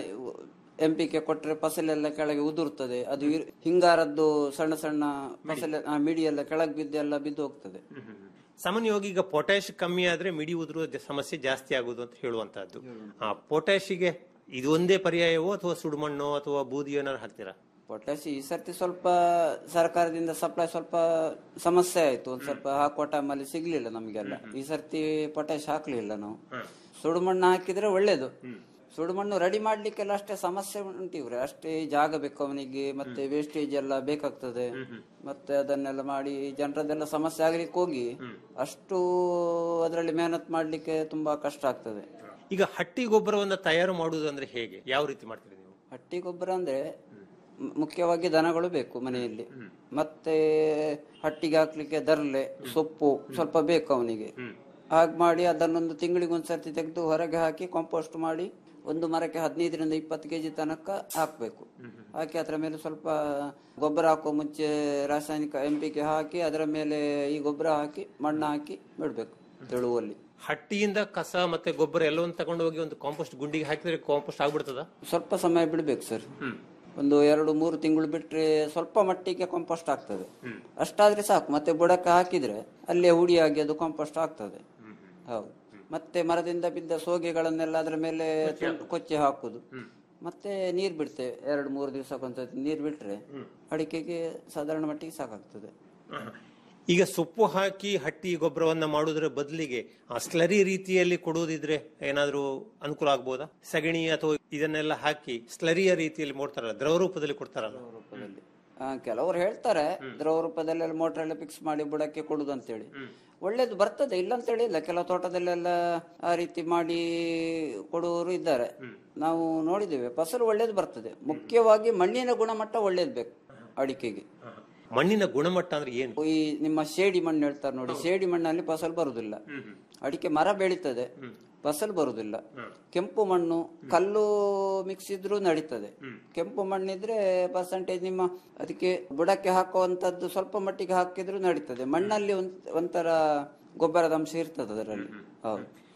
ಎಂ ಪಿ ಕೆ ಕೊಟ್ರೆ ಫಸಲೆಲ್ಲ ಕೆಳಗೆ ಉದುರ್ತದೆ ಅದು ಇರ್- ಹಿಂಗಾರದ್ದು ಸಣ್ಣ ಸಣ್ಣ ಫಸಲ ಆ, ಮಿಡಿ ಎಲ್ಲ ಕೆಳಗೆ ಬಿದ್ದು ಎಲ್ಲ ಬಿದ್ದು ಹೋಗ್ತದೆ ಸಾಮಾನ್ಯವಾಗಿ ಈಗ ಪೊಟ್ಯಾಶ್ ಕಮ್ಮಿ ಆದ್ರೆ ಮಿಡಿ ಉದುರುವ ಜ- ಸಮಸ್ಯೆ ಜಾಸ್ತಿ ಆಗುದು ಅಂತ ಹೇಳುವಂತಹದ್ದು ಆ ಪೊಟ್ಯಾಶಿಗೆ ಇದು ಒಂದೇ ಪರ್ಯಾಯವೋ ಅಥವಾ ಸುಡುಮಣ್ಣೋ ಅಥವಾ ಬೂದಿಯೋ ಏನಾದ್ರು ಹಾಕ್ತೀರಾ ಪೊಟ್ಯಾಶ್ ಈ ಸರ್ತಿ ಸ್ವಲ್ಪ ಸರ್ಕಾರದಿಂದ ಸಪ್ಲೈ ಸ್ವಲ್ಪ ಸಮಸ್ಯೆ ಆಯ್ತು ಒಂದ್ ಸ್ವಲ್ಪ ಹಾಕುವ ಟೈಮಲ್ಲಿ ಸಿಗ್ಲಿಲ್ಲ ನಮ್ಗೆಲ್ಲ ಈ ಸರ್ತಿ ಪೊಟ್ಯಾಶ್ ಹಾಕ್ಲಿಲ್ಲ ನಾವು ಸುಡುಮಣ್ಣು ಹಾಕಿದ್ರೆ ಒಳ್ಳೇದು ಸುಡುಮಣ್ಣು ರೆಡಿ ಮಾಡ್ಲಿಕ್ಕೆಲ್ಲ ಅಷ್ಟೇ ಸಮಸ್ಯೆ ಉಂಟು ಇವ್ರೆ ಅಷ್ಟೇ ಜಾಗ ಬೇಕು ಅವನಿಗೆ ಮತ್ತೆ ವೇಸ್ಟೇಜ್ ಎಲ್ಲ ಬೇಕಾಗ್ತದೆ ಮತ್ತೆ ಅದನ್ನೆಲ್ಲ ಮಾಡಿ ಜನರದೆಲ್ಲ ಸಮಸ್ಯೆ ಆಗ್ಲಿಕ್ಕೆ ಹೋಗಿ ಅಷ್ಟು ಅದರಲ್ಲಿ ಮೆಹನತ್ ಮಾಡ್ಲಿಕ್ಕೆ ತುಂಬಾ ಕಷ್ಟ ಆಗ್ತದೆ ಈಗ ಹಟ್ಟಿ ಗೊಬ್ಬರವನ್ನ ತಯಾರು ಮಾಡುವುದು ಅಂದ್ರೆ ಹೇಗೆ ಯಾವ ರೀತಿ ಮಾಡ್ತೀರಿ ನೀವು ಹಟ್ಟಿ ಗೊಬ್ಬರ ಅಂದ್ರೆ ಮ್- ಮುಖ್ಯವಾಗಿ ದನಗಳು ಬೇಕು ಮನೆಯಲ್ಲಿ ಮತ್ತೆ ಹಟ್ಟಿಗೆ ಹಾಕ್ಲಿಕ್ಕೆ ದರ್ಲೆ ಸೊಪ್ಪು ಸ್ವಲ್ಪ ಬೇಕು ಅವನಿಗೆ ಹಾಗೆ ಮಾಡಿ ಅದನ್ನೊಂದು ತಿಂಗಳಿಗೆ ಒಂದ್ಸರ್ತಿ ತೆಗೆದು ಹೊರಗೆ ಹಾಕಿ ಕಾಂಪೋಸ್ಟ್ ಮಾಡಿ ಒಂದು ಮರಕ್ಕೆ ಹದಿನೈದರಿಂದ ಇಪ್ಪತ್ತು ಕೆಜಿ ತನಕ ಹಾಕ್ಬೇಕು ಹಾಕಿ ಅದರ ಮೇಲೆ ಸ್ವಲ್ಪ ಗೊಬ್ಬರ ಹಾಕುವ ಮುಂಚೆ ರಾಸಾಯನಿಕ ಎಂಪಿಕೆ ಹಾಕಿ ಅದರ ಮೇಲೆ ಈ ಗೊಬ್ಬರ ಹಾಕಿ ಮಣ್ಣು ಹಾಕಿ ಬಿಡ್ಬೇಕು ತೆಳುವಲ್ಲಿ ಹಟ್ಟಿಯಿಂದ ಕಸ ಮತ್ತೆ ಗೊಬ್ಬರ ಎಲ್ಲವನ್ನು ತಗೊಂಡು ಹೋಗಿ ಒಂದು ಕಾಂಪೋಸ್ಟ್ ಗುಂಡಿಗೆ ಹಾಕಿದ್ರೆ ಕಾಂಪೋಸ್ಟ್ ಆಗ್ಬಿಡ್ತದ ಸ್ವಲ್ಪ ಸಮಯ ಬಿಡ್ಬೇಕು ಸರ್ ಒಂದು ಎರಡು ಮೂರು ತಿಂಗಳು ಬಿಟ್ರೆ ಸ್ವಲ್ಪ ಮಟ್ಟಿಗೆ ಕಾಂಪೋಸ್ಟ್ ಆಗ್ತದೆ ಅಷ್ಟಾದ್ರೆ ಸಾಕು ಮತ್ತೆ ಬುಡಕ್ಕೆ ಹಾಕಿದ್ರೆ ಅಲ್ಲೇ ಹುಡಿಯಾಗಿ ಅದು ಕಾಂಪೋಸ್ಟ್ ಆಗ್ತದೆ ಹೌದು ಮತ್ತೆ ಮರದಿಂದ ಬಿದ್ದ ಸೋಗೆಗಳನ್ನೆಲ್ಲ ಅದರ ಮೇಲೆ ತುಂಡು ಕೊಚ್ಚಿ ಹಾಕುದು ಮತ್ತೆ ನೀರ್ ಬಿಡ್ತೇವೆ ಎರಡು ಮೂರು ದಿವಸಕ್ಕೊಂದ್ಸತಿ ನೀರ್ ಬಿಟ್ರೆ ಅಡಿಕೆಗೆ ಸಾಧಾರಣ ಮಟ್ಟಿಗೆ ಸಾಕಾಗ್ತದೆ ಈಗ ಸೊಪ್ಪು ಹಾಕಿ ಹಟ್ಟಿ ಗೊಬ್ಬರವನ್ನ ಮಾಡುವುದರ ಬದಲಿಗೆ ಸ್ಲರಿ ರೀತಿಯಲ್ಲಿ ಕೊಡುವುದಿದ್ರೆ ಏನಾದ್ರೂ ಅನುಕೂಲ ಆಗ್ಬೋದಾ ಸಗಣಿ ಅಥವಾ ಇದನ್ನೆಲ್ಲ ಹಾಕಿ ಸ್ಲರಿಯ ರೀತಿಯಲ್ಲಿ ಮಾಡ್ತಾರಲ್ಲ ದ್ರವ ರೂಪದಲ್ಲಿ ಕೊಡ್ತಾರಲ್ಲ ಆ, ಕೆಲವರು ಹೇಳ್ತಾರೆ ದ್ರವ ರೂಪದಲ್ಲೆಲ್ಲ ಮೋಟರ್ ಎಲ್ಲ ಫಿಕ್ಸ್ ಮಾಡಿ ಬುಡಕ್ಕೆ ಕೊಡುದು ಅಂತೇಳಿ ಒಳ್ಳೇದು ಬರ್ತದೆ ಇಲ್ಲ ಅಂತ ಹೇಳಿಲ್ಲ ಕೆಲವು ತೋಟದಲ್ಲೆಲ್ಲ ಆ ರೀತಿ ಮಾಡಿ ಕೊಡುವವರು ಇದ್ದಾರೆ ನಾವು ನೋಡಿದ್ದೇವೆ ಫಸಲು ಒಳ್ಳೇದು ಬರ್ತದೆ ಮುಖ್ಯವಾಗಿ ಮಣ್ಣಿನ ಗುಣಮಟ್ಟ ಒಳ್ಳೇದು ಬೇಕು ಅಡಿಕೆಗೆ ಮಣ್ಣಿನ ಗುಣಮಟ್ಟ ಅಂದ್ರೆ ಏನು ಈ ನಿಮ್ಮ ಶೇಡಿ ಮಣ್ಣು ಹೇಳ್ತಾರೆ ನೋಡಿ ಶೇಡಿ ಮಣ್ಣಲ್ಲಿ ಫಸಲು ಬರುದಿಲ್ಲ ಅಡಿಕೆ ಮರ ಬೆಳೀತದೆ ಫಸಲು ಬರುದಿಲ್ಲ ಕೆಂಪು ಮಣ್ಣು ಕಲ್ಲು ಮಿಕ್ಸ್ ಇದ್ರೂ ನಡೀತದೆ ಕೆಂಪು ಮಣ್ಣಿದ್ರೆ ಪರ್ಸೆಂಟೇಜ್ ನಿಮ್ಮ ಅದಕ್ಕೆ ಬುಡಕ್ಕೆ ಹಾಕುವಂತದ್ದು ಸ್ವಲ್ಪ ಮಟ್ಟಿಗೆ ಹಾಕಿದ್ರು ನಡೀತದೆ ಮಣ್ಣಲ್ಲಿ ಒಂದ್- ಒಂಥರ ಗೊಬ್ಬರದ ಅಂಶ ಇರ್ತದೆ ಅದರಲ್ಲಿ ಹೌದು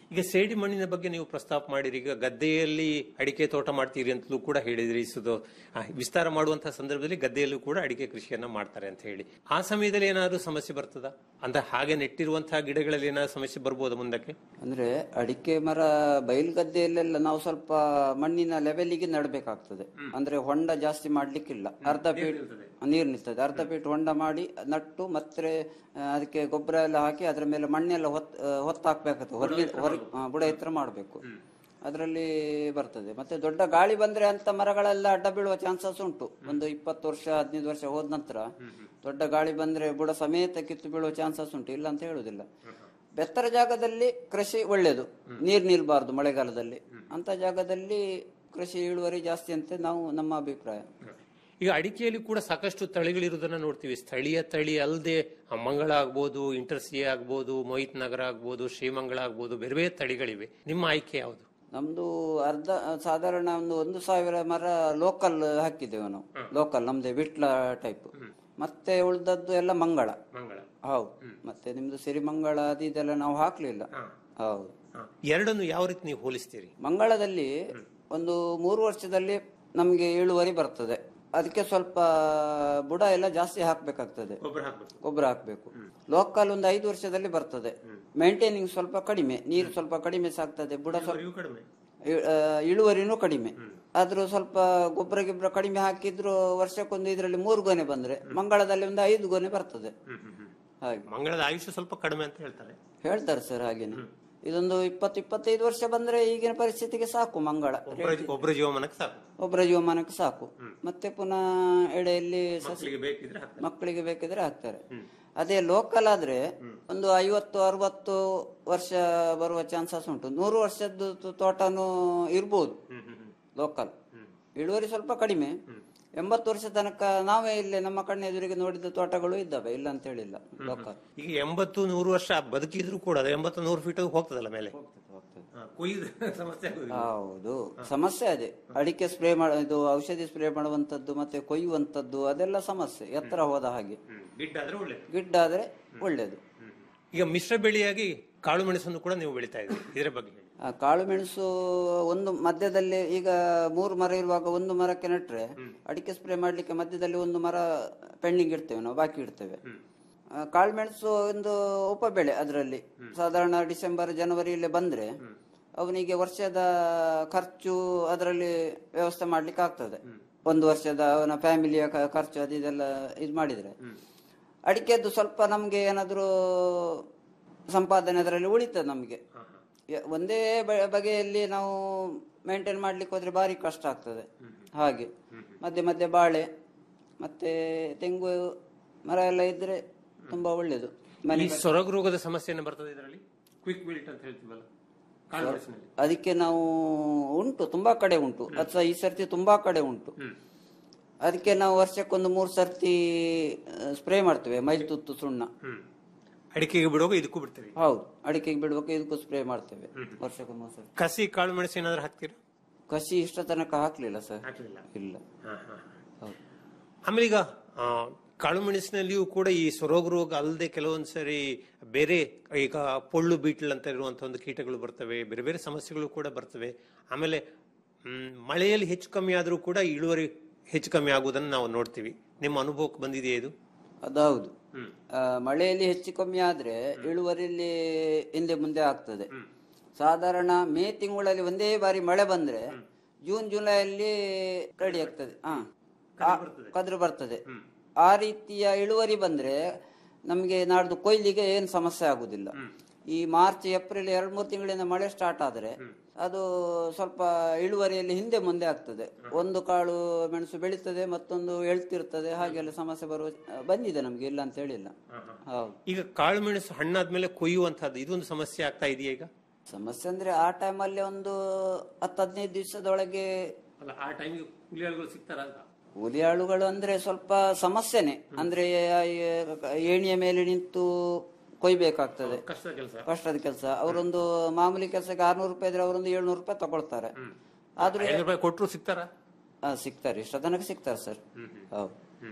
ಈಗ ಸೇಡಿ ಮಣ್ಣಿನ ಬಗ್ಗೆ ನೀವು ಪ್ರಸ್ತಾಪ ಮಾಡಿರಿ ಈಗ ಗದ್ದೆಯಲ್ಲಿ ಅಡಿಕೆ ತೋಟ ಮಾಡ್ತೀರಿ ಅಂತಲೂ ಕೂಡ ಹೇಳಿದ್ರಿ ಸುದು ಆ, ವಿಸ್ತಾರ ಮಾಡುವಂತಹ ಸಂದರ್ಭದಲ್ಲಿ ಗದ್ದೆಯಲ್ಲೂ ಕೂಡ ಅಡಿಕೆ ಕೃಷಿಯನ್ನ ಮಾಡ್ತಾರೆ ಅಂತ ಹೇಳಿ ಆ ಸಮಯದಲ್ಲಿ ಏನಾದ್ರು ಸಮಸ್ಯೆ ಬರ್ತದ ಅಂತ ಹಾಗೆ ನೆಟ್ಟಿರುವಂತಹ ಗಿಡಗಳಲ್ಲಿ ಏನಾದ್ರು ಸಮಸ್ಯೆ ಬರ್ಬೋದಾ ಮುಂದಕ್ಕೆ ಅಂದ್ರೆ ಅಡಿಕೆ ಮರ ಬಯಲ್ಗದ್ದೆಯಲ್ಲೆಲ್ಲ ನಾವು ಸ್ವಲ್ಪ ಮಣ್ಣಿನ ಲೆವೆಲಿಗೆ ನಡಬೇಕಾಗ್ತದೆ ಅಂದ್ರೆ ಹೊಂಡ ಜಾಸ್ತಿ ಮಾಡ್ಲಿಕ್ಕಿಲ್ಲ ಅರ್ಧ ಫೀಟ್ ನೀರು ನಿಲ್ತದೆ ಅರ್ಧ ಫೀಟ್ ಹೊಂಡ ಮಾಡಿ ನಟ್ಟು ಮತ್ತೆ ಆ, ಅದಕ್ಕೆ ಗೊಬ್ಬರ ಎಲ್ಲ ಹಾಕಿ ಅದ್ರ ಮೇಲೆ ಮಣ್ಣೆಲ್ಲ ಹೊತ್ ಆ, ಹೊತ್ತು ಹಾಕ್ಬೇಕಾಗ್ತದೆ ಹೊರಗೆ ಹೊರಗೆ ಬುಡ ಎತ್ತರ ಮಾಡಬೇಕು ಅದರಲ್ಲಿ ಬರ್ತದೆ ಮತ್ತೆ ದೊಡ್ಡ ಗಾಳಿ ಬಂದ್ರೆ ಅಂತ ಮರಗಳೆಲ್ಲ ಅಡ್ಡ ಬೀಳುವ ಚಾನ್ಸಸ್ ಉಂಟು ಒಂದು ಇಪ್ಪತ್ತು ವರ್ಷ ಹದಿನೈದು ವರ್ಷ ಹೋದ ನಂತರ ದೊಡ್ಡ ಗಾಳಿ ಬಂದ್ರೆ ಬುಡ ಸಮೇತ ಕಿತ್ತು ಬೀಳುವ ಚಾನ್ಸಸ್ ಉಂಟು ಇಲ್ಲ ಅಂತ ಹೇಳುದಿಲ್ಲ ಬೆತ್ತರ ಜಾಗದಲ್ಲಿ ಕೃಷಿ ಒಳ್ಳೆಯದು ನೀರು ನಿಲ್ಬಾರ್ದು ಮಳೆಗಾಲದಲ್ಲಿ ಅಂತ ಜಾಗದಲ್ಲಿ ಕೃಷಿ ಇಳುವರಿ ಜಾಸ್ತಿ ಅಂತ ನಾವು ನಮ್ಮ ಅಭಿಪ್ರಾಯ ಈಗ ಅಡಿಕೆಯಲ್ಲಿ ಕೂಡ ಸಾಕಷ್ಟು ತಳಿಗಳಿರುವುದನ್ನ ನೋಡ್ತೀವಿ ಸ್ಥಳೀಯ ತಳಿ ಅಲ್ಲದೆ ಮಂಗಳ ಆಗ್ಬೋದು ಇಂಟರ್ಸಿಯಾ ಆಗ್ಬೋದು ಮೋಹಿತ್ ನಗರ ಆಗ್ಬೋದು ಶ್ರೀಮಂಗಳ ಆಗ್ಬೋದು ಬೇರೆ ಬೇರೆ ತಳಿಗಳಿವೆ ನಿಮ್ಮ ಆಯ್ಕೆ ಯಾವುದು ನಮ್ದು ಅರ್ಧ ಸಾಧಾರಣ ಒಂದು ಒಂದು ಸಾವಿರ ಮರ ಲೋಕಲ್ ಹಾಕಿದ್ದೇವೆ ನಾವು ಲೋಕಲ್ ನಮ್ದೇ ವಿಟ್ಲ ಟೈಪ್ ಮತ್ತೆ ಉಳ್ದದ್ದು ಎಲ್ಲ ಮಂಗಳ ಮಂಗಳ ಹೌದು ಮತ್ತೆ ನಿಮ್ದು ಸಿರಿಮಂಗಳ ಅದು ಇದೆಲ್ಲ ನಾವು ಹಾಕ್ಲಿಲ್ಲ ಹೌದು ಎರಡನ್ನು ಯಾವ ರೀತಿ ನೀವು ಹೋಲಿಸ್ತೀರಿ ಮಂಗಳದಲ್ಲಿ ಒಂದು ಮೂರು ವರ್ಷದಲ್ಲಿ ನಮ್ಗೆ ಇಳುವರಿ ಬರ್ತದೆ ಅದಕ್ಕೆ ಸ್ವಲ್ಪ ಬುಡ ಎಲ್ಲ ಜಾಸ್ತಿ ಹಾಕ್ಬೇಕಾಗ್ತದೆ ಗೊಬ್ಬರ ಹಾಕ್ಬೇಕು ಗೊಬ್ಬರ ಹಾಕ್ಬೇಕು ಲೋಕಲ್ ಒಂದು ಐದು ವರ್ಷದಲ್ಲಿ ಬರ್ತದೆ ಮೇಂಟೈನಿಂಗ್ ಸ್ವಲ್ಪ ಕಡಿಮೆ ನೀರು ಸ್ವಲ್ಪ ಕಡಿಮೆ ಸಾಕ್ತದೆ ಬುಡ ಸ್ವಲ್ಪ ಕಡಿಮೆ ಇ- ಆ, ಇಳುವರಿನೂ ಕಡಿಮೆ ಆದ್ರೂ ಸ್ವಲ್ಪ ಗೊಬ್ಬರ ಗಿಬ್ಬರ ಕಡಿಮೆ ಹಾಕಿದ್ರು ವರ್ಷಕ್ಕೊಂದು ಇದರಲ್ಲಿ ಮೂರು ಗೊನೆ ಬಂದ್ರೆ ಮಂಗಳದಲ್ಲಿ ಒಂದು ಐದು ಗೊನೆ ಬರ್ತದೆ ಹಾಗೆ ಮಂಗಳದ ಆಯುಷ್ಯ ಸ್ವಲ್ಪ ಕಡಿಮೆ ಅಂತ ಹೇಳ್ತಾರೆ ಹೇಳ್ತಾರೆ ಸರ್ ಹಾಗೇನೆ ಇದೊಂದು ಇಪ್ಪತ್ತು ಇಪ್ಪತ್ತೈದು ವರ್ಷ ಬಂದ್ರೆ ಈಗಿನ ಪರಿಸ್ಥಿತಿಗೆ ಸಾಕು ಮಂಗಳ ಒಬ್ಬರ ಒಬ್ಬರ ಜೀವಮಾನಕ್ಕೆ ಸಾಕು ಒಬ್ಬರ ಜೀವಮಾನಕ್ಕೆ ಸಾಕು ಮತ್ತೆ ಪುನಃ ಎಡೆಯಲ್ಲಿ ಸಸಿ ಮಕ್ಕಳಿಗೆ ಬೇಕಿದ್ರೆ ಹಾಕ್ತಾರೆ. ಮಕ್ಕಳಿಗೆ ಬೇಕಿದ್ರೆ ಹಾಕ್ತಾರೆ ಅದೇ ಲೋಕಲ್ ಆದ್ರೆ ಒಂದು ಐವತ್ತು ಅರವತ್ತು ವರ್ಷ ಬರುವ ಚಾನ್ಸಸ್ ಉಂಟು ನೂರು ವರ್ಷದ್ದು ತೋ- ತೋಟನೂ ಇರ್ಬೋದು ಲೋಕಲ್ ಇಳುವರಿ ಸ್ವಲ್ಪ ಕಡಿಮೆ ಎಂಬತ್ತು ವರ್ಷ ತನಕ ನಾವೇ ಇಲ್ಲಿ ನಮ್ಮ ಕಣ್ಣೆದುರಿಗೆ ನೋಡಿದ ತೋಟಗಳು ಇದ್ದಾವೆ ಇಲ್ಲ ಅಂತ ಹೇಳಿಲ್ಲ ಲೋಕಲ್ ಈಗ ಎಂಬತ್ತು ನೂರು ವರ್ಷ ಬದುಕಿದ್ರು ಕೂಡ ಅದು ಎಂಬತ್ತು ನೂರು ಫೀಟ್ ಹೋಗ್ತದಲ್ಲ ಮೇಲೆ ಹಾ, ಕೊಯ್ದು ಸಮಸ್ಯೆ ಆಗುದಿಲ್ಲ ಹೌದು ಸಮಸ್ಯೆ ಅದೇ ಅಡಿಕೆ ಸ್ಪ್ರೇ ಮಾಡ ಇದು ಔಷಧಿ ಸ್ಪ್ರೇ ಮಾಡುವಂತದ್ದು ಮತ್ತೆ ಕೊಯ್ಯುವಂತದ್ದು ಅದೆಲ್ಲ ಸಮಸ್ಯೆ ಎತ್ತರ ಹೋದ ಹಾಗೆ ಗಿಡ್ಡ ಆದ್ರೆ ಒಳ್ಳೆ ಗಿಡ್ಡ ಆದ್ರೆ ಒಳ್ಳೇದು ಈಗ ಮಿಶ್ರ ಬೆಳೆಯಾಗಿ ಕಾಳು ಮೆಣಸನ್ನು ಕೂಡ ನೀವು ಬೆಳಿತಾ ಇದ್ದೀರಿ ಇದರ ಬಗ್ಗೆ ಹೇಳಿ ಆ ಕಾಳು ಮೆಣಸು ಒಂದು ಮಧ್ಯದಲ್ಲಿ ಈಗ ಮೂರು ಮರ ಇರುವಾಗ ಒಂದು ಮರಕ್ಕೆ ನೆಟ್ರೆ ಅಡಿಕೆ ಸ್ಪ್ರೇ ಮಾಡ್ಲಿಕ್ಕೆ ಮಧ್ಯದಲ್ಲಿ ಒಂದು ಮರ ಪೆಂಡಿಂಗ್ ಇಡ್ತೇವೆ ನಾವು ಬಾಕಿ ಇಡ್ತೇವೆ ಆ, ಕಾಳು ಮೆಣಸು ಒಂದು ಉಪ ಬೆಳೆ ಅದರಲ್ಲಿ ಸಾಧಾರಣ ಡಿಸೆಂಬರ್ ಜನವರಿಯಲ್ಲಿ ಬಂದ್ರೆ ಅವನಿಗೆ ವರ್ಷದ ಖರ್ಚು ಅದರಲ್ಲಿ ವ್ಯವಸ್ಥೆ ಮಾಡ್ಲಿಕ್ಕೆ ಆಗ್ತದೆ ಒಂದು ವರ್ಷದ ಅವನ ಫ್ಯಾಮಿಲಿಯ ಕ- ಖರ್ಚು ಅದು ಇದೆಲ್ಲ ಇದು ಮಾಡಿದ್ರೆ ಅಡಿಕೆದ್ದು ಸ್ವಲ್ಪ ನಮ್ಗೆ ಏನಾದ್ರೂ ಸಂಪಾದನೆ ಅದರಲ್ಲಿ ಉಳಿತದೆ ನಮ್ಗೆ ಯ- ಒಂದೇ ಬ- ಬಗೆಯಲ್ಲಿ ನಾವು ಮೇಂಟೈನ್ ಮಾಡ್ಲಿಕ್ಕೆ ಹೋದ್ರೆ ಭಾರಿ ಕಷ್ಟ ಆಗ್ತದೆ ಹಾಗೆ ಮಧ್ಯೆ ಮಧ್ಯೆ ಬಾಳೆ ಮತ್ತೆ ತೆಂಗು ಮರ ಎಲ್ಲ ಇದ್ರೆ ತುಂಬಾ ಒಳ್ಳೇದು ಈ ಮನೆ ಸೊರಗು ರೋಗದ ಸಮಸ್ಯೆಯನ್ನು ಬರ್ತದೆ ಇದರಲ್ಲಿ ಕ್ವಿಕ್ ಬಿಲ್ಟ್ ಅಂತ ಹೇಳ್ತೀವಲ್ಲ ಕಾಳು ಮೆಣಸಿನಲ್ಲಿ ಅದಕ್ಕೆ ನಾವು ಉಂಟು ತುಂಬಾ ಕಡೆ ಉಂಟು ಅಥವಾ ಈ ಸರ್ತಿ ತುಂಬಾ ಕಡೆ ಉಂಟು ಅದಕ್ಕೆ ನಾವು ವರ್ಷಕ್ಕೊಂದು ಮೂರು ಸರ್ತಿ ಸ್ಪ್ರೇ ಮಾಡ್ತೇವೆ ಮೈಲ್ತುತ್ತು ಸುಣ್ಣ ಅಡಿಕೆಗೆ ಬಿಡುವಾಗ ಇದಕ್ಕೂ ಬಿಡ್ತೀರಿ ಹೌದು ಅಡಿಕೆಗೆ ಬಿಡುವಾಗ ಇದಕ್ಕೂ ಸ್ಪ್ರೇ ಮಾಡ್ತೇವೆ ವರ್ಷಕ್ಕೊಂದು ಮೂರು ಸರ್ತಿ ಕಸಿ ಕಾಳು ಮೆಣಸು ಏನಾದ್ರು ಹಾಕ್ತೀರಾ ಕಸಿ ಇಷ್ಟ ತನಕ ಹಾಕ್ಲಿಲ್ಲ ಸರ್ ಹಾಕ್ಲಿಲ್ಲ ಇಲ್ಲ ಹಾ, ಹಾ. ಹೌದು. ಆಮೇಲೆ ಈಗ ಆ, ಕಾಳು ಮೆಣಸಿನಲ್ಲಿಯೂ ಕೂಡ ಈ ಸೊರೋಗ ರೋಗ ಅಲ್ಲದೆ ಕೆಲವೊಂದು ಸರಿ ಬೇರೆ ಈಗ ಪೊಳ್ಳು ಬೀಟ್ಲ್ ಅಂತ ಇರುವಂತಹ ಒಂದು ಕೀಟಗಳು ಬರ್ತವೆ ಬೇರೆ ಬೇರೆ ಸಮಸ್ಯೆಗಳು ಕೂಡ ಬರ್ತವೆ ಆಮೇಲೆ ಮ್, ಮಳೆಯಲ್ಲಿ ಹೆಚ್ಚು ಕಮ್ಮಿ ಆದರೂ ಕೂಡ ಇಳುವರಿ ಹೆಚ್ಚು ಕಮ್ಮಿ ಆಗುವುದನ್ನು ನಾವು ನೋಡ್ತೀವಿ ನಿಮ್ಮ ಅನುಭವಕ್ಕೆ ಬಂದಿದೆಯಾ ಇದು ಅದೌದು ಆ, ಮಳೆಯಲ್ಲಿ ಹೆಚ್ಚು ಕಮ್ಮಿ ಆದ್ರೆ ಇಳುವರಿಯಲ್ಲಿ ಹಿಂದೆ ಮುಂದೆ ಆಗ್ತದೆ ಸಾಧಾರಣ ಮೇ ತಿಂಗಳಲ್ಲಿ ಒಂದೇ ಬಾರಿ ಮಳೆ ಬಂದ್ರೆ ಜೂನ್ ಜುಲೈಯಲ್ಲಿ ರೆಡಿ ಆಗ್ತದೆ ಹಾ ಆ, ಕದ್ರು ಬರ್ತದೆ ಆ ರೀತಿಯ ಇಳುವರಿ ಬಂದ್ರೆ ನಮ್ಗೆ ನಾಡ್ದು ಕೊಯ್ಲಿಗೆ ಏನು ಸಮಸ್ಯೆ ಆಗುದಿಲ್ಲ ಈ ಮಾರ್ಚ್ ಏಪ್ರಿಲ್ ಎರಡ್ ಮೂರು ತಿಂಗಳಿಂದ ಮಳೆ ಸ್ಟಾರ್ಟ್ ಆದ್ರೆ ಅದು ಸ್ವಲ್ಪ ಇಳುವರಿಯಲ್ಲಿ ಹಿಂದೆ ಮುಂದೆ ಆಗ್ತದೆ ಒಂದು ಕಾಳು ಮೆಣಸು ಬೆಳೀತದೆ ಮತ್ತೊಂದು ಎಳ್ತಿರ್ತದೆ ಹಾಗೆಲ್ಲ ಸಮಸ್ಯೆ ಬರುವ ಬಂದಿದೆ ನಮ್ಗೆ ಇಲ್ಲ ಅಂತ ಹೇಳಿಲ್ಲ ಹೌದು ಈಗ ಕಾಳು ಮೆಣಸು ಹಣ್ಣಾದ್ಮೇಲೆ ಕೊಯ್ಯುವಂತಹದ್ದು ಇದೊಂದು ಸಮಸ್ಯೆ ಆಗ್ತಾ ಇದೆಯಾ ಈಗ ಸಮಸ್ಯೆ ಅಂದ್ರೆ ಆ ಟೈಮಲ್ಲಿ ಒಂದು ಹತ್ತು ಹದಿನೈದು ದಿವಸದೊಳಗೆ ಅಲ್ಲ ಆ ಟೈಮಿಗೆ ಕೂಲಿಯಾಳುಗಳು ಸಿಗ್ತಾರ ಅಂತ ಕೂಲಿ ಆಳುಗಳು ಅಂದ್ರೆ ಸ್ವಲ್ಪ ಸಮಸ್ಯೆನೆ ಅಂದ್ರೆ ಆ ಏಣಿಯ ಮೇಲೆ ನಿಂತು ಕೊಯ್ಬೇಕಾಗ್ತದೆ ಕಷ್ಟದ ಕೆಲಸ ಕಷ್ಟದ ಕೆಲಸ ಅವರೊಂದು ಮಾಮೂಲಿ ಕೆಲಸಕ್ಕೆ ಆರ್ನೂರು ರೂಪಾಯಿ ಇದ್ರೆ ಅವರೊಂದು ಏಳ್ನೂರು ರೂಪಾಯಿ ತಗೊಳ್ತಾರೆ ಆದ್ರೆ ಐನೂರು ರೂಪಾಯಿ ಕೊಟ್ಟರು ಸಿಗ್ತಾರ ಆ, ಸಿಗ್ತಾರೆ ಇಷ್ಟ ತನಕ ಸಿಗ್ತಾರೆ ಸರ್ ಹೌದು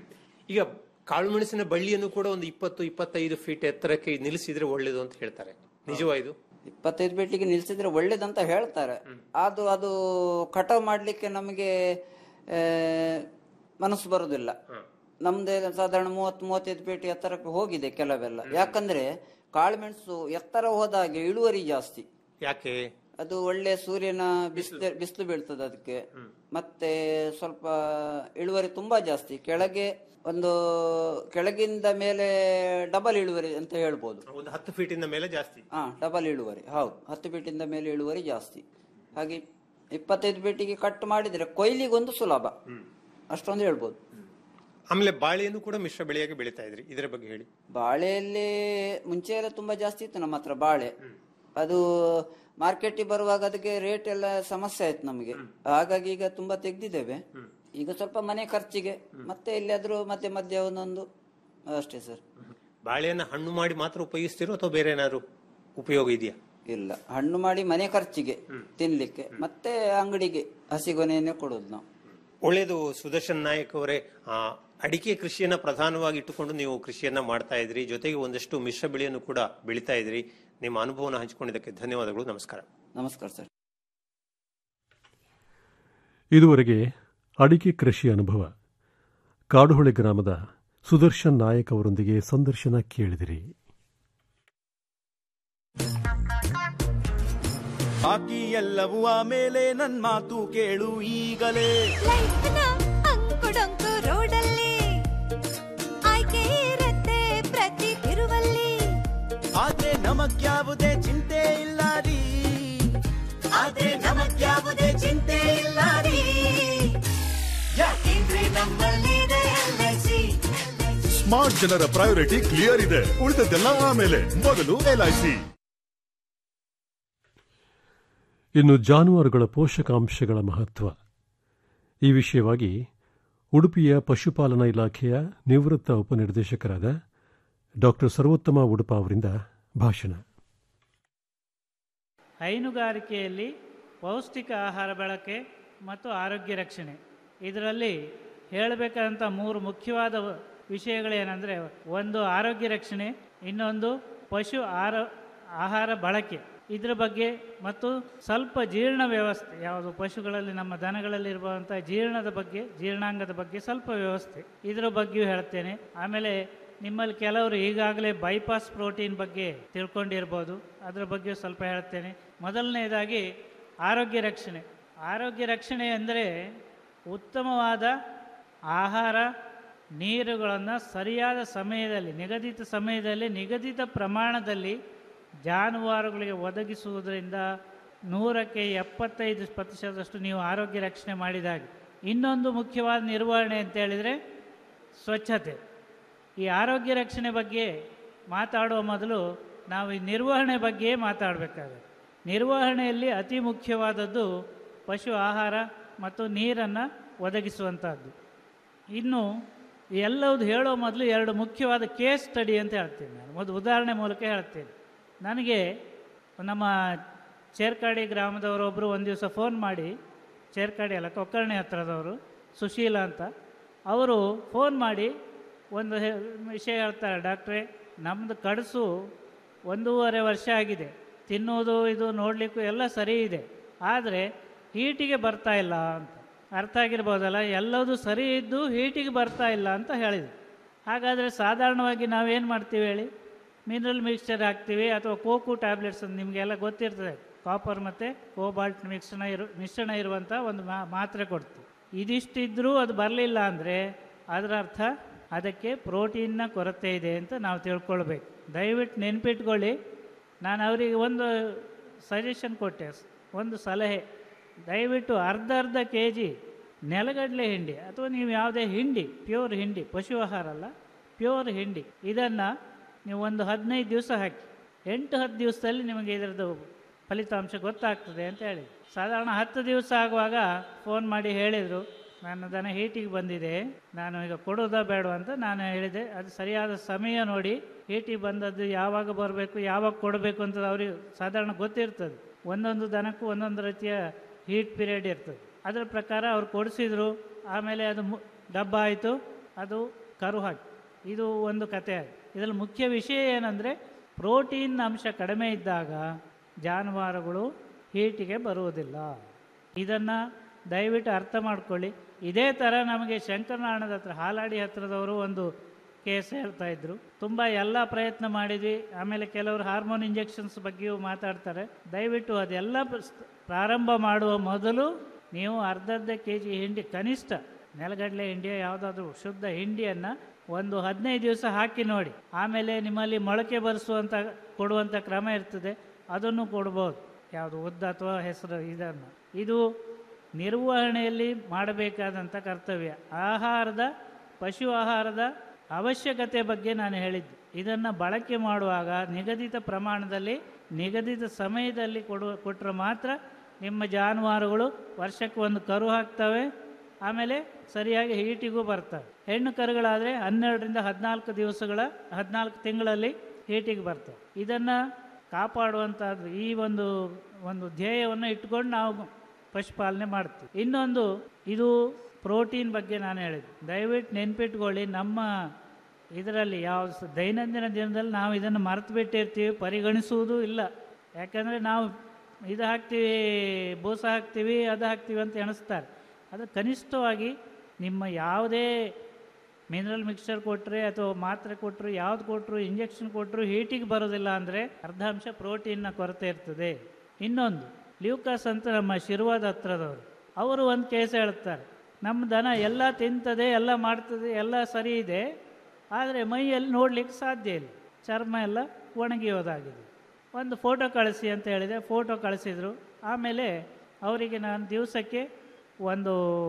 ಈಗ ಕಾಳು ಮೆಣಸಿನ ಬಳ್ಳಿಯನ್ನು ಕೂಡ ಒಂದು ಇಪ್ಪತ್ತು ಇಪ್ಪತ್ತೈದು ಫೀಟ್ ಎತ್ತರಕ್ಕೆ ನಿಲ್ಲಿಸಿದ್ರೆ ಒಳ್ಳೇದು ಅಂತ ಹೇಳ್ತಾರೆ ನಿಜವಾ ಇದು ಇಪ್ಪತ್ತೈದು ಪೇಟಿಗೆ ನಿಲ್ಸಿದ್ರೆ ಒಳ್ಳೇದಂತ ಹೇಳ್ತಾರೆ ಅದು ಅದು ಕಟಾವ್ ಮಾಡ್ಲಿಕ್ಕೆ ನಮಗೆ ಆ, ಮನಸ್ಸು ಬರುದಿಲ್ಲ ನಮ್ದೇ ಸಾಧಾರಣ ಮೂವತ್ತು ಮೂವತ್ತೈದು ಪೇಟಿ ಎತ್ತರಕ್ಕೆ ಹೋಗಿದೆ ಕೆಲವೆಲ್ಲ ಯಾಕಂದ್ರೆ ಕಾಳುಮೆಣಸು ಎತ್ತರ ಹೋದಾಗೆ ಇಳುವರಿ ಜಾಸ್ತಿ ಯಾಕೆ ಅದು ಒಳ್ಳೆ ಸೂರ್ಯನ ಬಿಸಿಲು ಬಿಸಿಲು ಬೀಳ್ತದೆ ಅದಕ್ಕೆ ಮತ್ತೆ ಸ್ವಲ್ಪ ಇಳುವರಿ ತುಂಬಾ ಜಾಸ್ತಿ ಕೆಳಗೆ ಒಂದು ಕೆಳಗಿಂದ ಮೇಲೆ ಡಬಲ್ ಇಳುವರಿ ಅಂತ ಹೇಳ್ಬೋದು ಒಂದು ಹತ್ತು ಫೀಟಿಂದ ಮೇಲೆ ಜಾಸ್ತಿ ಹಾ ಡಬಲ್ ಇಳುವರಿ ಹೌದು ಹತ್ತು ಫೀಟಿಂದ ಮೇಲೆ ಇಳುವರಿ ಜಾಸ್ತಿ ಹಾಗೆ ಇಪ್ಪತ್ತೈದು ಫೀಟಿಗೆ ಕಟ್ ಮಾಡಿದ್ರೆ ಕೊಯ್ಲಿಗೊಂದು ಸುಲಭ ಅಷ್ಟೊಂದು ಹೇಳ್ಬೋದು ಆಮೇಲೆ ಬಾಳೆಯನ್ನು ಕೂಡ ಮಿಶ್ರ ಬೆಳೆಯಾಗಿ ಬೆಳೀತಾ ಇದ್ರಿ ಇದರ ಬಗ್ಗೆ ಹೇಳಿ ಬಾಳೆಯಲ್ಲಿ ಮುಂಚೆ ಎಲ್ಲ ತುಂಬಾ ಜಾಸ್ತಿ ಇತ್ತು ನಮ್ಮ ಹತ್ರ ಬಾಳೆ ಅದು ಮಾರ್ಕೆಟಿಗೆ ಬರುವಾಗ ಅದಕ್ಕೆ ರೇಟ್ ಎಲ್ಲ ಸಮಸ್ಯೆ ಆಯ್ತು ನಮಗೆ ಹಾಗಾಗಿ ಈಗ ತುಂಬಾ ತೆಗ್ದಿದ್ದೇವೆ ಈಗ ಸ್ವಲ್ಪ ಮನೆ ಖರ್ಚಿಗೆ ಮತ್ತೆ ಎಲ್ಲಿಯಾದ್ರೂ ಮಧ್ಯೆ ಮಧ್ಯೆ ಒಂದೊಂದು ಅಷ್ಟೇ ಸರ್ ಬಾಳೆಯನ್ನ ಹಣ್ಣು ಮಾಡಿ ಮಾತ್ರ ಉಪಯೋಗಿಸ್ತಿರೋ ಅಥವಾ ಬೇರೆ ಏನಾದ್ರು ಉಪಯೋಗ ಇದೆಯಾ ಇಲ್ಲ ಹಣ್ಣು ಮಾಡಿ ಮನೆ ಖರ್ಚಿಗೆ ತಿನ್ಲಿಕ್ಕೆ ಮತ್ತೆ ಅಂಗಡಿಗೆ ಹಸಿಗೊನೆಯನ್ನೇ ಕೊಡೋದು ನಾವು ಒಳ್ಳೆಯದು ಸುದರ್ಶನ್ ನಾಯಕ್ ಅವರೇ ಆ, ಅಡಿಕೆ ಕೃಷಿಯನ್ನ ಪ್ರಧಾನವಾಗಿ ಇಟ್ಟುಕೊಂಡು ನೀವು ಕೃಷಿಯನ್ನ ಮಾಡ್ತಾ ಇದ್ರಿ ಜೊತೆಗೆ ಒಂದಷ್ಟು ಮಿಶ್ರ ಬೆಳೆಯನ್ನು ಕೂಡ ಬೆಳೀತಾ ಇದ್ರಿ ನಿಮ್ಮ ಅನುಭವನ ಹಂಚಿಕೊಂಡಿದ್ದಕ್ಕೆ ಧನ್ಯವಾದಗಳು ನಮಸ್ಕಾರ ನಮಸ್ಕಾರ ಸರ್ ಇದುವರೆಗೆ ಅಡಿಕೆ ಕೃಷಿ ಅನುಭವ ಕಾಡುಹೊಳೆ ಗ್ರಾಮದ ಸುದರ್ಶನ್ ನಾಯಕ್ ಅವರೊಂದಿಗೆ ಸಂದರ್ಶನ ಕೇಳಿದಿರಿ ಬಾಕಿ ಎಲ್ಲವೂ ಆಮೇಲೆ ನನ್ ಮಾತು ಕೇಳು ಈಗಲೇ ಲೈಫ್ನ ಅಂಕುಡೊಂಕು ರೋಡಲ್ಲಿ ಆಯ್ಕೆ ಇರತ್ತೆ ಪ್ರತಿ ತಿರುವಲ್ಲಿ ಆದ್ರೆ ನಮಗ್ಯಾವುದೇ ಚಿಂತೆ ಇಲ್ಲ ರೀ ಆದ್ರೆ ನಮಗ್ಯಾವುದೇ ಚಿಂತೆ ಇಲ್ಲ ರೀ ಯಾಕೆಂದ್ರೆ ನಮ್ಮಲ್ಲಿದೆ LIC. ಸ್ಮಾರ್ಟ್ ಜನರ ಪ್ರಯಾರಿಟಿ ಕ್ಲಿಯರ್ ಇದೆ ಉಳಿದದ್ದೆಲ್ಲ ಆಮೇಲೆ ಮೊದಲು ಎಲ್ಐಸಿ ಇನ್ನು ಜಾನುವಾರುಗಳ ಪೋಷಕಾಂಶಗಳ ಮಹತ್ವ ಈ ವಿಷಯವಾಗಿ ಉಡುಪಿಯ ಪಶುಪಾಲನಾ ಇಲಾಖೆಯ ನಿವೃತ್ತ ಉಪನಿರ್ದೇಶಕರಾದ ಡಾಕ್ಟರ್ ಸರ್ವೋತ್ತಮ ಉಡುಪ ಅವರಿಂದ ಭಾಷಣ ಹೈನುಗಾರಿಕೆಯಲ್ಲಿ ಪೌಷ್ಟಿಕ ಆಹಾರ ಬಳಕೆ ಮತ್ತು ಆರೋಗ್ಯ ರಕ್ಷಣೆ ಇದರಲ್ಲಿ ಹೇಳಬೇಕಾದಂಥ ಮೂರು ಮುಖ್ಯವಾದ ವಿಷಯಗಳೇನೆಂದರೆ ಒಂದು ಆರೋಗ್ಯ ರಕ್ಷಣೆ ಇನ್ನೊಂದು ಪಶು ಆರ ಆಹಾರ ಬಳಕೆ ಇದರ ಬಗ್ಗೆ ಮತ್ತು ಸ್ವಲ್ಪ ಜೀರ್ಣ ವ್ಯವಸ್ಥೆ ಯಾವುದು ಪಶುಗಳಲ್ಲಿ ನಮ್ಮ ದನಗಳಲ್ಲಿ ಇರುವಂಥ ಜೀರ್ಣದ ಬಗ್ಗೆ ಜೀರ್ಣಾಂಗದ ಬಗ್ಗೆ ಸ್ವಲ್ಪ ವ್ಯವಸ್ಥೆ ಇದರ ಬಗ್ಗೆಯೂ ಹೇಳ್ತೇನೆ ಆಮೇಲೆ ನಿಮ್ಮಲ್ಲಿ ಕೆಲವರು ಈಗಾಗಲೇ ಬೈಪಾಸ್ ಪ್ರೋಟೀನ್ ಬಗ್ಗೆ ತಿಳ್ಕೊಂಡಿರ್ಬೋದು ಅದರ ಬಗ್ಗೆ ಸ್ವಲ್ಪ ಹೇಳ್ತೇನೆ ಮೊದಲನೇದಾಗಿ ಆರೋಗ್ಯ ರಕ್ಷಣೆ ಆರೋಗ್ಯ ರಕ್ಷಣೆ ಅಂದರೆ ಉತ್ತಮವಾದ ಆಹಾರ ನೀರುಗಳನ್ನು ಸರಿಯಾದ ಸಮಯದಲ್ಲಿ ನಿಗದಿತ ಸಮಯದಲ್ಲಿ ನಿಗದಿತ ಪ್ರಮಾಣದಲ್ಲಿ ಜಾನುವಾರುಗಳಿಗೆ ಒದಗಿಸುವುದರಿಂದ ನೂರಕ್ಕೆ ಎಪ್ಪತ್ತೈದು ಪ್ರತಿಶತದಷ್ಟು ನೀವು ಆರೋಗ್ಯ ರಕ್ಷಣೆ ಮಾಡಿದಾಗ ಇನ್ನೊಂದು ಮುಖ್ಯವಾದ ನಿರ್ವಹಣೆ ಅಂತ ಹೇಳಿದರೆ ಸ್ವಚ್ಛತೆ ಈ ಆರೋಗ್ಯ ರಕ್ಷಣೆ ಬಗ್ಗೆ ಮಾತಾಡುವ ಮೊದಲು ನಾವು ಈ ನಿರ್ವಹಣೆ ಬಗ್ಗೆ ಮಾತಾಡಬೇಕಾಗುತ್ತೆ ನಿರ್ವಹಣೆಯಲ್ಲಿ ಅತಿ ಮುಖ್ಯವಾದದ್ದು ಪಶು ಆಹಾರ ಮತ್ತು ನೀರನ್ನು ಒದಗಿಸುವಂಥದ್ದು ಇನ್ನು ಎಲ್ಲವುದು ಹೇಳೋ ಮೊದಲು ಎರಡು ಮುಖ್ಯವಾದ ಕೇಸ್ ಸ್ಟಡಿ ಅಂತ ಹೇಳ್ತೀನಿ ನಾನು ಒಂದು ಉದಾಹರಣೆ ಮೂಲಕ ಹೇಳ್ತೀನಿ ನನಗೆ ನಮ್ಮ ಚೇರ್ಕಾಡಿ ಗ್ರಾಮದವರೊಬ್ಬರು ಒಂದು ದಿವಸ ಫೋನ್ ಮಾಡಿ ಚೇರ್ಕಾಡಿ ಅಲ್ಲ ಕೊಕ್ಕರ್ಣೆ ಹತ್ರದವರು ಸುಶೀಲ ಅಂತ ಅವರು ಫೋನ್ ಮಾಡಿ ಒಂದು ಹೇ- ವಿಷಯ ಹೇಳ್ತಾರೆ ಡಾಕ್ಟ್ರೇ ನಮ್ಮದು ಕಡಸು ಒಂದೂವರೆ ವರ್ಷ ಆಗಿದೆ ತಿನ್ನೋದು ಇದು ನೋಡಲಿಕ್ಕೂ ಎಲ್ಲ ಸರಿ ಇದೆ ಆದರೆ ಹೀಟಿಗೆ ಬರ್ತಾ ಇಲ್ಲ ಅಂತ ಅರ್ಥ ಆಗಿರ್ಬೋದಲ್ಲ ಎಲ್ಲದೂ ಸರಿ ಇದ್ದು ಹೀಟಿಗೆ ಬರ್ತಾ ಇಲ್ಲ ಅಂತ ಹೇಳಿದ್ರು ಹಾಗಾದರೆ ಸಾಧಾರಣವಾಗಿ ನಾವೇನು ಮಾಡ್ತೀವಿ ಹೇಳಿ ಮಿನರಲ್ ಮಿಕ್ಸ್ಚರ್ ಹಾಕ್ತೀವಿ ಅಥವಾ ಕೋಕು ಟ್ಯಾಬ್ಲೆಟ್ಸ್ ಅಂತ ನಿಮಗೆಲ್ಲ ಗೊತ್ತಿರ್ತದೆ ಕಾಪರ್ ಮತ್ತು ಕೋಬಾಲ್ಟ್ ಮಿಶ್ರಣ ಇರು ಮಿಶ್ರಣ ಇರುವಂಥ ಒಂದು ಮಾ ಮಾತ್ರೆ ಕೊಡ್ತೀವಿ ಇದಿಷ್ಟಿದ್ರೂ ಅದು ಬರಲಿಲ್ಲ ಅಂದರೆ ಅದರ ಅರ್ಥ ಅದಕ್ಕೆ ಪ್ರೋಟೀನ್ನ ಕೊರತೆ ಇದೆ ಅಂತ ನಾವು ತಿಳ್ಕೊಳ್ಬೇಕು ದಯವಿಟ್ಟು ನೆನ್ಪಿಟ್ಕೊಳ್ಳಿ ನಾನು ಅವರಿಗೆ ಒಂದು ಸಜೆಷನ್ ಕೊಟ್ಟೆ ಒಂದು ಸಲಹೆ ದಯವಿಟ್ಟು ಅರ್ಧ ಅರ್ಧ ಕೆ ಜಿ ನೆಲಗಡಲೆ ಹಿಂಡಿ ಅಥವಾ ನೀವು ಯಾವುದೇ ಹಿಂಡಿ ಪ್ಯೂರ್ ಹಿಂಡಿ ಪಶು ಆಹಾರ ಅಲ್ಲ ಪ್ಯೂರ್ ಹಿಂಡಿ ಇದನ್ನು ನೀವು ಒಂದು ಹದಿನೈದು ದಿವಸ ಹಾಕಿ ಎಂಟು ಹತ್ತು ದಿವಸದಲ್ಲಿ ನಿಮಗೆ ಇದರದ್ದು ಫಲಿತಾಂಶ ಗೊತ್ತಾಗ್ತದೆ ಅಂತ ಹೇಳಿ ಸಾಧಾರಣ ಹತ್ತು ದಿವಸ ಆಗುವಾಗ ಫೋನ್ ಮಾಡಿ ಹೇಳಿದರು ನನ್ನ ದನ ಹೀಟಿಗೆ ಬಂದಿದೆ ನಾನು ಈಗ ಕೊಡೋದಾ ಬೇಡ ಅಂತ ನಾನು ಹೇಳಿದೆ ಅದು ಸರಿಯಾದ ಸಮಯ ನೋಡಿ ಹೀಟಿಗೆ ಬಂದದ್ದು ಯಾವಾಗ ಬರಬೇಕು ಯಾವಾಗ ಕೊಡಬೇಕು ಅಂತ ಅವ್ರಿಗೆ ಸಾಧಾರಣ ಗೊತ್ತಿರ್ತದೆ ಒಂದೊಂದು ದನಕ್ಕೂ ಒಂದೊಂದು ರೀತಿಯ ಹೀಟ್ ಪೀರಿಯಡ್ ಇರ್ತದೆ ಅದರ ಪ್ರಕಾರ ಅವ್ರು ಕೊಡಿಸಿದ್ರು ಆಮೇಲೆ ಅದು ಮು ಡಬ್ಬ ಆಯಿತು ಅದು ಕರು ಹಾಕಿ ಇದು ಒಂದು ಕತೆ ಆಯಿತು ಇದರಲ್ಲಿ ಮುಖ್ಯ ವಿಷಯ ಏನಂದರೆ ಪ್ರೋಟೀನ್ ಅಂಶ ಕಡಿಮೆ ಇದ್ದಾಗ ಜಾನುವಾರುಗಳು ಹೀಟಿಗೆ ಬರುವುದಿಲ್ಲ ಇದನ್ನು ದಯವಿಟ್ಟು ಅರ್ಥ ಮಾಡ್ಕೊಳ್ಳಿ ಇದೇ ಥರ ನಮಗೆ ಶಂಕರನಾರಾಯಣದ ಹತ್ರ ಹಾಲಾಡಿ ಹತ್ರದವರು ಒಂದು ಕೇಸ್ ಹೇಳ್ತಾ ಇದ್ರು ತುಂಬ ಎಲ್ಲ ಪ್ರಯತ್ನ ಮಾಡಿದ್ವಿ ಆಮೇಲೆ ಕೆಲವರು ಹಾರ್ಮೋನ್ ಇಂಜೆಕ್ಷನ್ಸ್ ಬಗ್ಗೆಯೂ ಮಾತಾಡ್ತಾರೆ ದಯವಿಟ್ಟು ಅದೆಲ್ಲ ಪ್ರ- ಪ್ರಾರಂಭ ಮಾಡುವ ಮೊದಲು ನೀವು ಅರ್ಧರ್ಧ ಕೆ ಜಿ ಹಿಂಡಿ ಕನಿಷ್ಠ ನೆಲಗಡಲೆ ಹಿಂಡಿಯ ಯಾವುದಾದ್ರೂ ಶುದ್ಧ ಹಿಂಡಿಯನ್ನು ಒಂದು ಹದಿನೈದು ದಿವಸ ಹಾಕಿ ನೋಡಿ ಆಮೇಲೆ ನಿಮ್ಮಲ್ಲಿ ಮೊಳಕೆ ಬರೆಸುವಂಥ ಕೊಡುವಂಥ ಕ್ರಮ ಇರ್ತದೆ ಅದನ್ನು ಕೊಡ್ಬೋದು ಯಾವುದು ಉದ್ದ ಅಥವಾ ಹೆಸರು ಇದನ್ನು ಇದು ನಿರ್ವಹಣೆಯಲ್ಲಿ ಮಾಡಬೇಕಾದಂಥ ಕರ್ತವ್ಯ ಆಹಾರದ ಪಶು ಆಹಾರದ ಅವಶ್ಯಕತೆ ಬಗ್ಗೆ ನಾನು ಹೇಳಿದ್ದೆ ಇದನ್ನು ಬಳಕೆ ಮಾಡುವಾಗ ನಿಗದಿತ ಪ್ರಮಾಣದಲ್ಲಿ ನಿಗದಿತ ಸಮಯದಲ್ಲಿ ಕೊಡುವ ಕೊಟ್ಟರೆ ಮಾತ್ರ ನಿಮ್ಮ ಜಾನುವಾರುಗಳು ವರ್ಷಕ್ಕೆ ಒಂದು ಕರು ಹಾಕ್ತವೆ ಆಮೇಲೆ ಸರಿಯಾಗಿ ಹೀಟಿಗೂ ಬರ್ತವೆ ಹೆಣ್ಣು ಕರುಗಳಾದರೆ ಹನ್ನೆರಡರಿಂದ ಹದಿನಾಲ್ಕು ದಿವಸಗಳ ಹದಿನಾಲ್ಕು ತಿಂಗಳಲ್ಲಿ ಹೀಟಿಗೆ ಬರ್ತವೆ ಇದನ್ನು ಕಾಪಾಡುವಂಥದ್ದು ಈ ಒಂದು ಒಂದು ಧ್ಯೇಯವನ್ನು ಇಟ್ಕೊಂಡು ನಾವು ಪಶುಪಾಲನೆ ಮಾಡ್ತೀವಿ ಇನ್ನೊಂದು ಇದು ಪ್ರೋಟೀನ್ ಬಗ್ಗೆ ನಾನು ಹೇಳಿದೆ ದಯವಿಟ್ಟು ನೆನ್ಪಿಟ್ಕೊಳ್ಳಿ ನಮ್ಮ ಇದರಲ್ಲಿ ಯಾವ ಸ- ದೈನಂದಿನ ದಿನದಲ್ಲಿ ನಾವು ಇದನ್ನು ಮರೆತು ಬಿಟ್ಟಿರ್ತೀವಿ ಪರಿಗಣಿಸುವುದೂ ಇಲ್ಲ ಯಾಕಂದರೆ ನಾವು ಇದು ಹಾಕ್ತೀವಿ ಬೂಸ ಹಾಕ್ತೀವಿ ಅದು ಹಾಕ್ತೀವಿ ಅಂತ ಎಣಿಸ್ತಾರೆ ಅದು ಕನಿಷ್ಠವಾಗಿ ನಿಮ್ಮ ಯಾವುದೇ ಮಿನರಲ್ ಮಿಕ್ಸ್ಚರ್ ಕೊಟ್ಟರೆ ಅಥವಾ ಮಾತ್ರೆ ಕೊಟ್ಟರು ಯಾವ್ದು ಕೊಟ್ಟರು ಇಂಜೆಕ್ಷನ್ ಕೊಟ್ಟರು ಹೀಟಿಗೆ ಬರೋದಿಲ್ಲ ಅಂದರೆ ಅರ್ಧಾಂಶ ಪ್ರೋಟೀನ್ನ ಕೊರತೆ ಇರ್ತದೆ ಇನ್ನೊಂದು ಲ್ಯೂಕಾಸ್ ಅಂತ ನಮ್ಮ ಶಿರ್ವಾದ ಹತ್ರದವರು ಅವರು ಒಂದು ಕೇಸ್ ಹೇಳ್ತಾರೆ ನಮ್ಮ ದನ ಎಲ್ಲ ತಿಂತದೆ ಎಲ್ಲ ಮಾಡ್ತದೆ ಎಲ್ಲ ಸರಿ ಇದೆ ಆದರೆ ಮೈಯಲ್ಲಿ ನೋಡ್ಲಿಕ್ಕೆ ಸಾಧ್ಯ ಇಲ್ಲ ಚರ್ಮ ಎಲ್ಲ ಒಣಗಿ ಹೋದಾಗಿದೆ ಒಂದು ಫೋಟೋ ಕಳಿಸಿ ಅಂತ ಹೇಳಿದೆ ಫೋಟೋ ಕಳಿಸಿದರು ಆಮೇಲೆ ಅವರಿಗೆ ನಾನು ದಿವಸಕ್ಕೆ ಒಂದು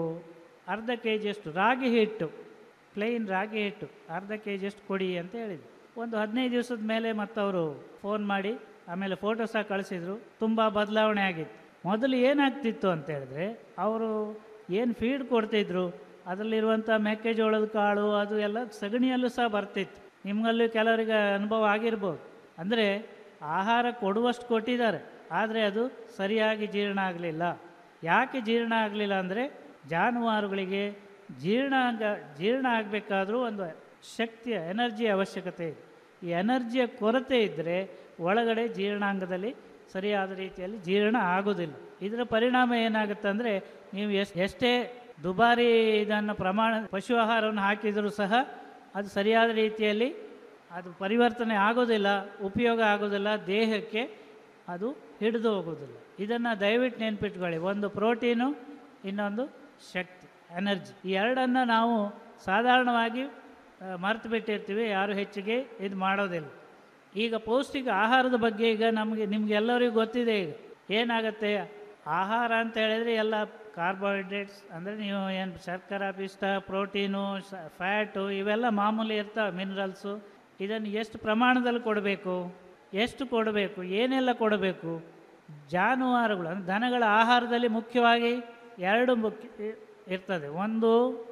ಅರ್ಧ ಕೆ ಜಿಯಷ್ಟು ರಾಗಿ ಹಿಟ್ಟು ಪ್ಲೈನ್ ರಾಗಿ ಹಿಟ್ಟು ಅರ್ಧ ಕೆ ಜಿಯಷ್ಟು ಕೊಡಿ ಅಂತ ಹೇಳಿದ್ರು ಒಂದು ಹದಿನೈದು ದಿವಸದ ಮೇಲೆ ಮತ್ತು ಅವರು ಫೋನ್ ಮಾಡಿ ಆಮೇಲೆ ಫೋಟೋ ಸಹ ಕಳಿಸಿದ್ರು ತುಂಬ ಬದಲಾವಣೆ ಆಗಿತ್ತು ಮೊದಲು ಏನಾಗ್ತಿತ್ತು ಅಂತ ಹೇಳಿದ್ರೆ ಅವರು ಏನು ಫೀಡ್ ಕೊಡ್ತಿದ್ರು ಅದರಲ್ಲಿರುವಂಥ ಮೆಕ್ಕೆಜೋಳದ ಕಾಳು ಅದು ಎಲ್ಲ ಸಗಣಿಯಲ್ಲೂ ಸಹ ಬರ್ತಿತ್ತು ನಿಮಗಲ್ಲೂ ಕೆಲವರಿಗೆ ಅನುಭವ ಆಗಿರ್ಬೋದು ಅಂದರೆ ಆಹಾರ ಕೊಡುವಷ್ಟು ಕೊಟ್ಟಿದ್ದಾರೆ ಆದರೆ ಅದು ಸರಿಯಾಗಿ ಜೀರ್ಣ ಆಗಲಿಲ್ಲ ಯಾಕೆ ಜೀರ್ಣ ಆಗಲಿಲ್ಲ ಅಂದರೆ ಜಾನುವಾರುಗಳಿಗೆ ಜೀರ್ಣ ಆಗ- ಜೀರ್ಣ ಆಗಬೇಕಾದ್ರೂ ಒಂದು ಶಕ್ತಿಯ ಎನರ್ಜಿ ಅವಶ್ಯಕತೆ ಇದೆ ಈ ಎನರ್ಜಿಯ ಕೊರತೆ ಇದ್ದರೆ ಒಳಗಡೆ ಜೀರ್ಣಾಂಗದಲ್ಲಿ ಸರಿಯಾದ ರೀತಿಯಲ್ಲಿ ಜೀರ್ಣ ಆಗೋದಿಲ್ಲ ಇದರ ಪರಿಣಾಮ ಏನಾಗುತ್ತೆ ಅಂದರೆ ನೀವು ಎಸ್ ಎಷ್ಟೇ ದುಬಾರಿ ಇದನ್ನು ಪ್ರಮಾಣ ಪಶು ಆಹಾರವನ್ನು ಹಾಕಿದರೂ ಸಹ ಅದು ಸರಿಯಾದ ರೀತಿಯಲ್ಲಿ ಅದು ಪರಿವರ್ತನೆ ಆಗೋದಿಲ್ಲ ಉಪಯೋಗ ಆಗೋದಿಲ್ಲ ದೇಹಕ್ಕೆ ಅದು ಹಿಡಿದು ಹೋಗೋದಿಲ್ಲ ಇದನ್ನು ದಯವಿಟ್ಟು ನೆನ್ಪಿಟ್ಕೊಳ್ಳಿ ಒಂದು ಪ್ರೋಟೀನು ಇನ್ನೊಂದು ಶಕ್ತಿ ಎನರ್ಜಿ ಈ ಎರಡನ್ನು ನಾವು ಸಾಧಾರಣವಾಗಿ ಆ, ಮರೆತು ಬಿಟ್ಟಿರ್ತೀವಿ ಯಾರು ಹೆಚ್ಚಿಗೆ ಇದು ಮಾಡೋದಿಲ್ಲ ಈಗ ಪೌಷ್ಟಿಕ ಆಹಾರದ ಬಗ್ಗೆ ಈಗ ನಮಗೆ ನಿಮಗೆಲ್ಲರಿಗೂ ಗೊತ್ತಿದೆ ಈಗ ಏನಾಗುತ್ತೆ ಆಹಾರ ಅಂತ ಹೇಳಿದರೆ ಎಲ್ಲ ಕಾರ್ಬೋಹೈಡ್ರೇಟ್ಸ್ ಅಂದರೆ ನೀವು ಏನು ಶರ್ಕರ ಪಿಷ್ಟ ಪ್ರೋಟೀನು ಫ್ಯಾಟು ಇವೆಲ್ಲ ಮಾಮೂಲಿ ಇರ್ತಾವೆ ಮಿನರಲ್ಸು ಇದನ್ನು ಎಷ್ಟು ಪ್ರಮಾಣದಲ್ಲಿ ಕೊಡಬೇಕು ಎಷ್ಟು ಕೊಡಬೇಕು ಏನೆಲ್ಲ ಕೊಡಬೇಕು ಜಾನುವಾರುಗಳು ಅಂದರೆ ದನಗಳ ಆಹಾರದಲ್ಲಿ ಮುಖ್ಯವಾಗಿ ಎರಡು ಮುಖ್ಯ ಇರ್ತದೆ ಒಂದು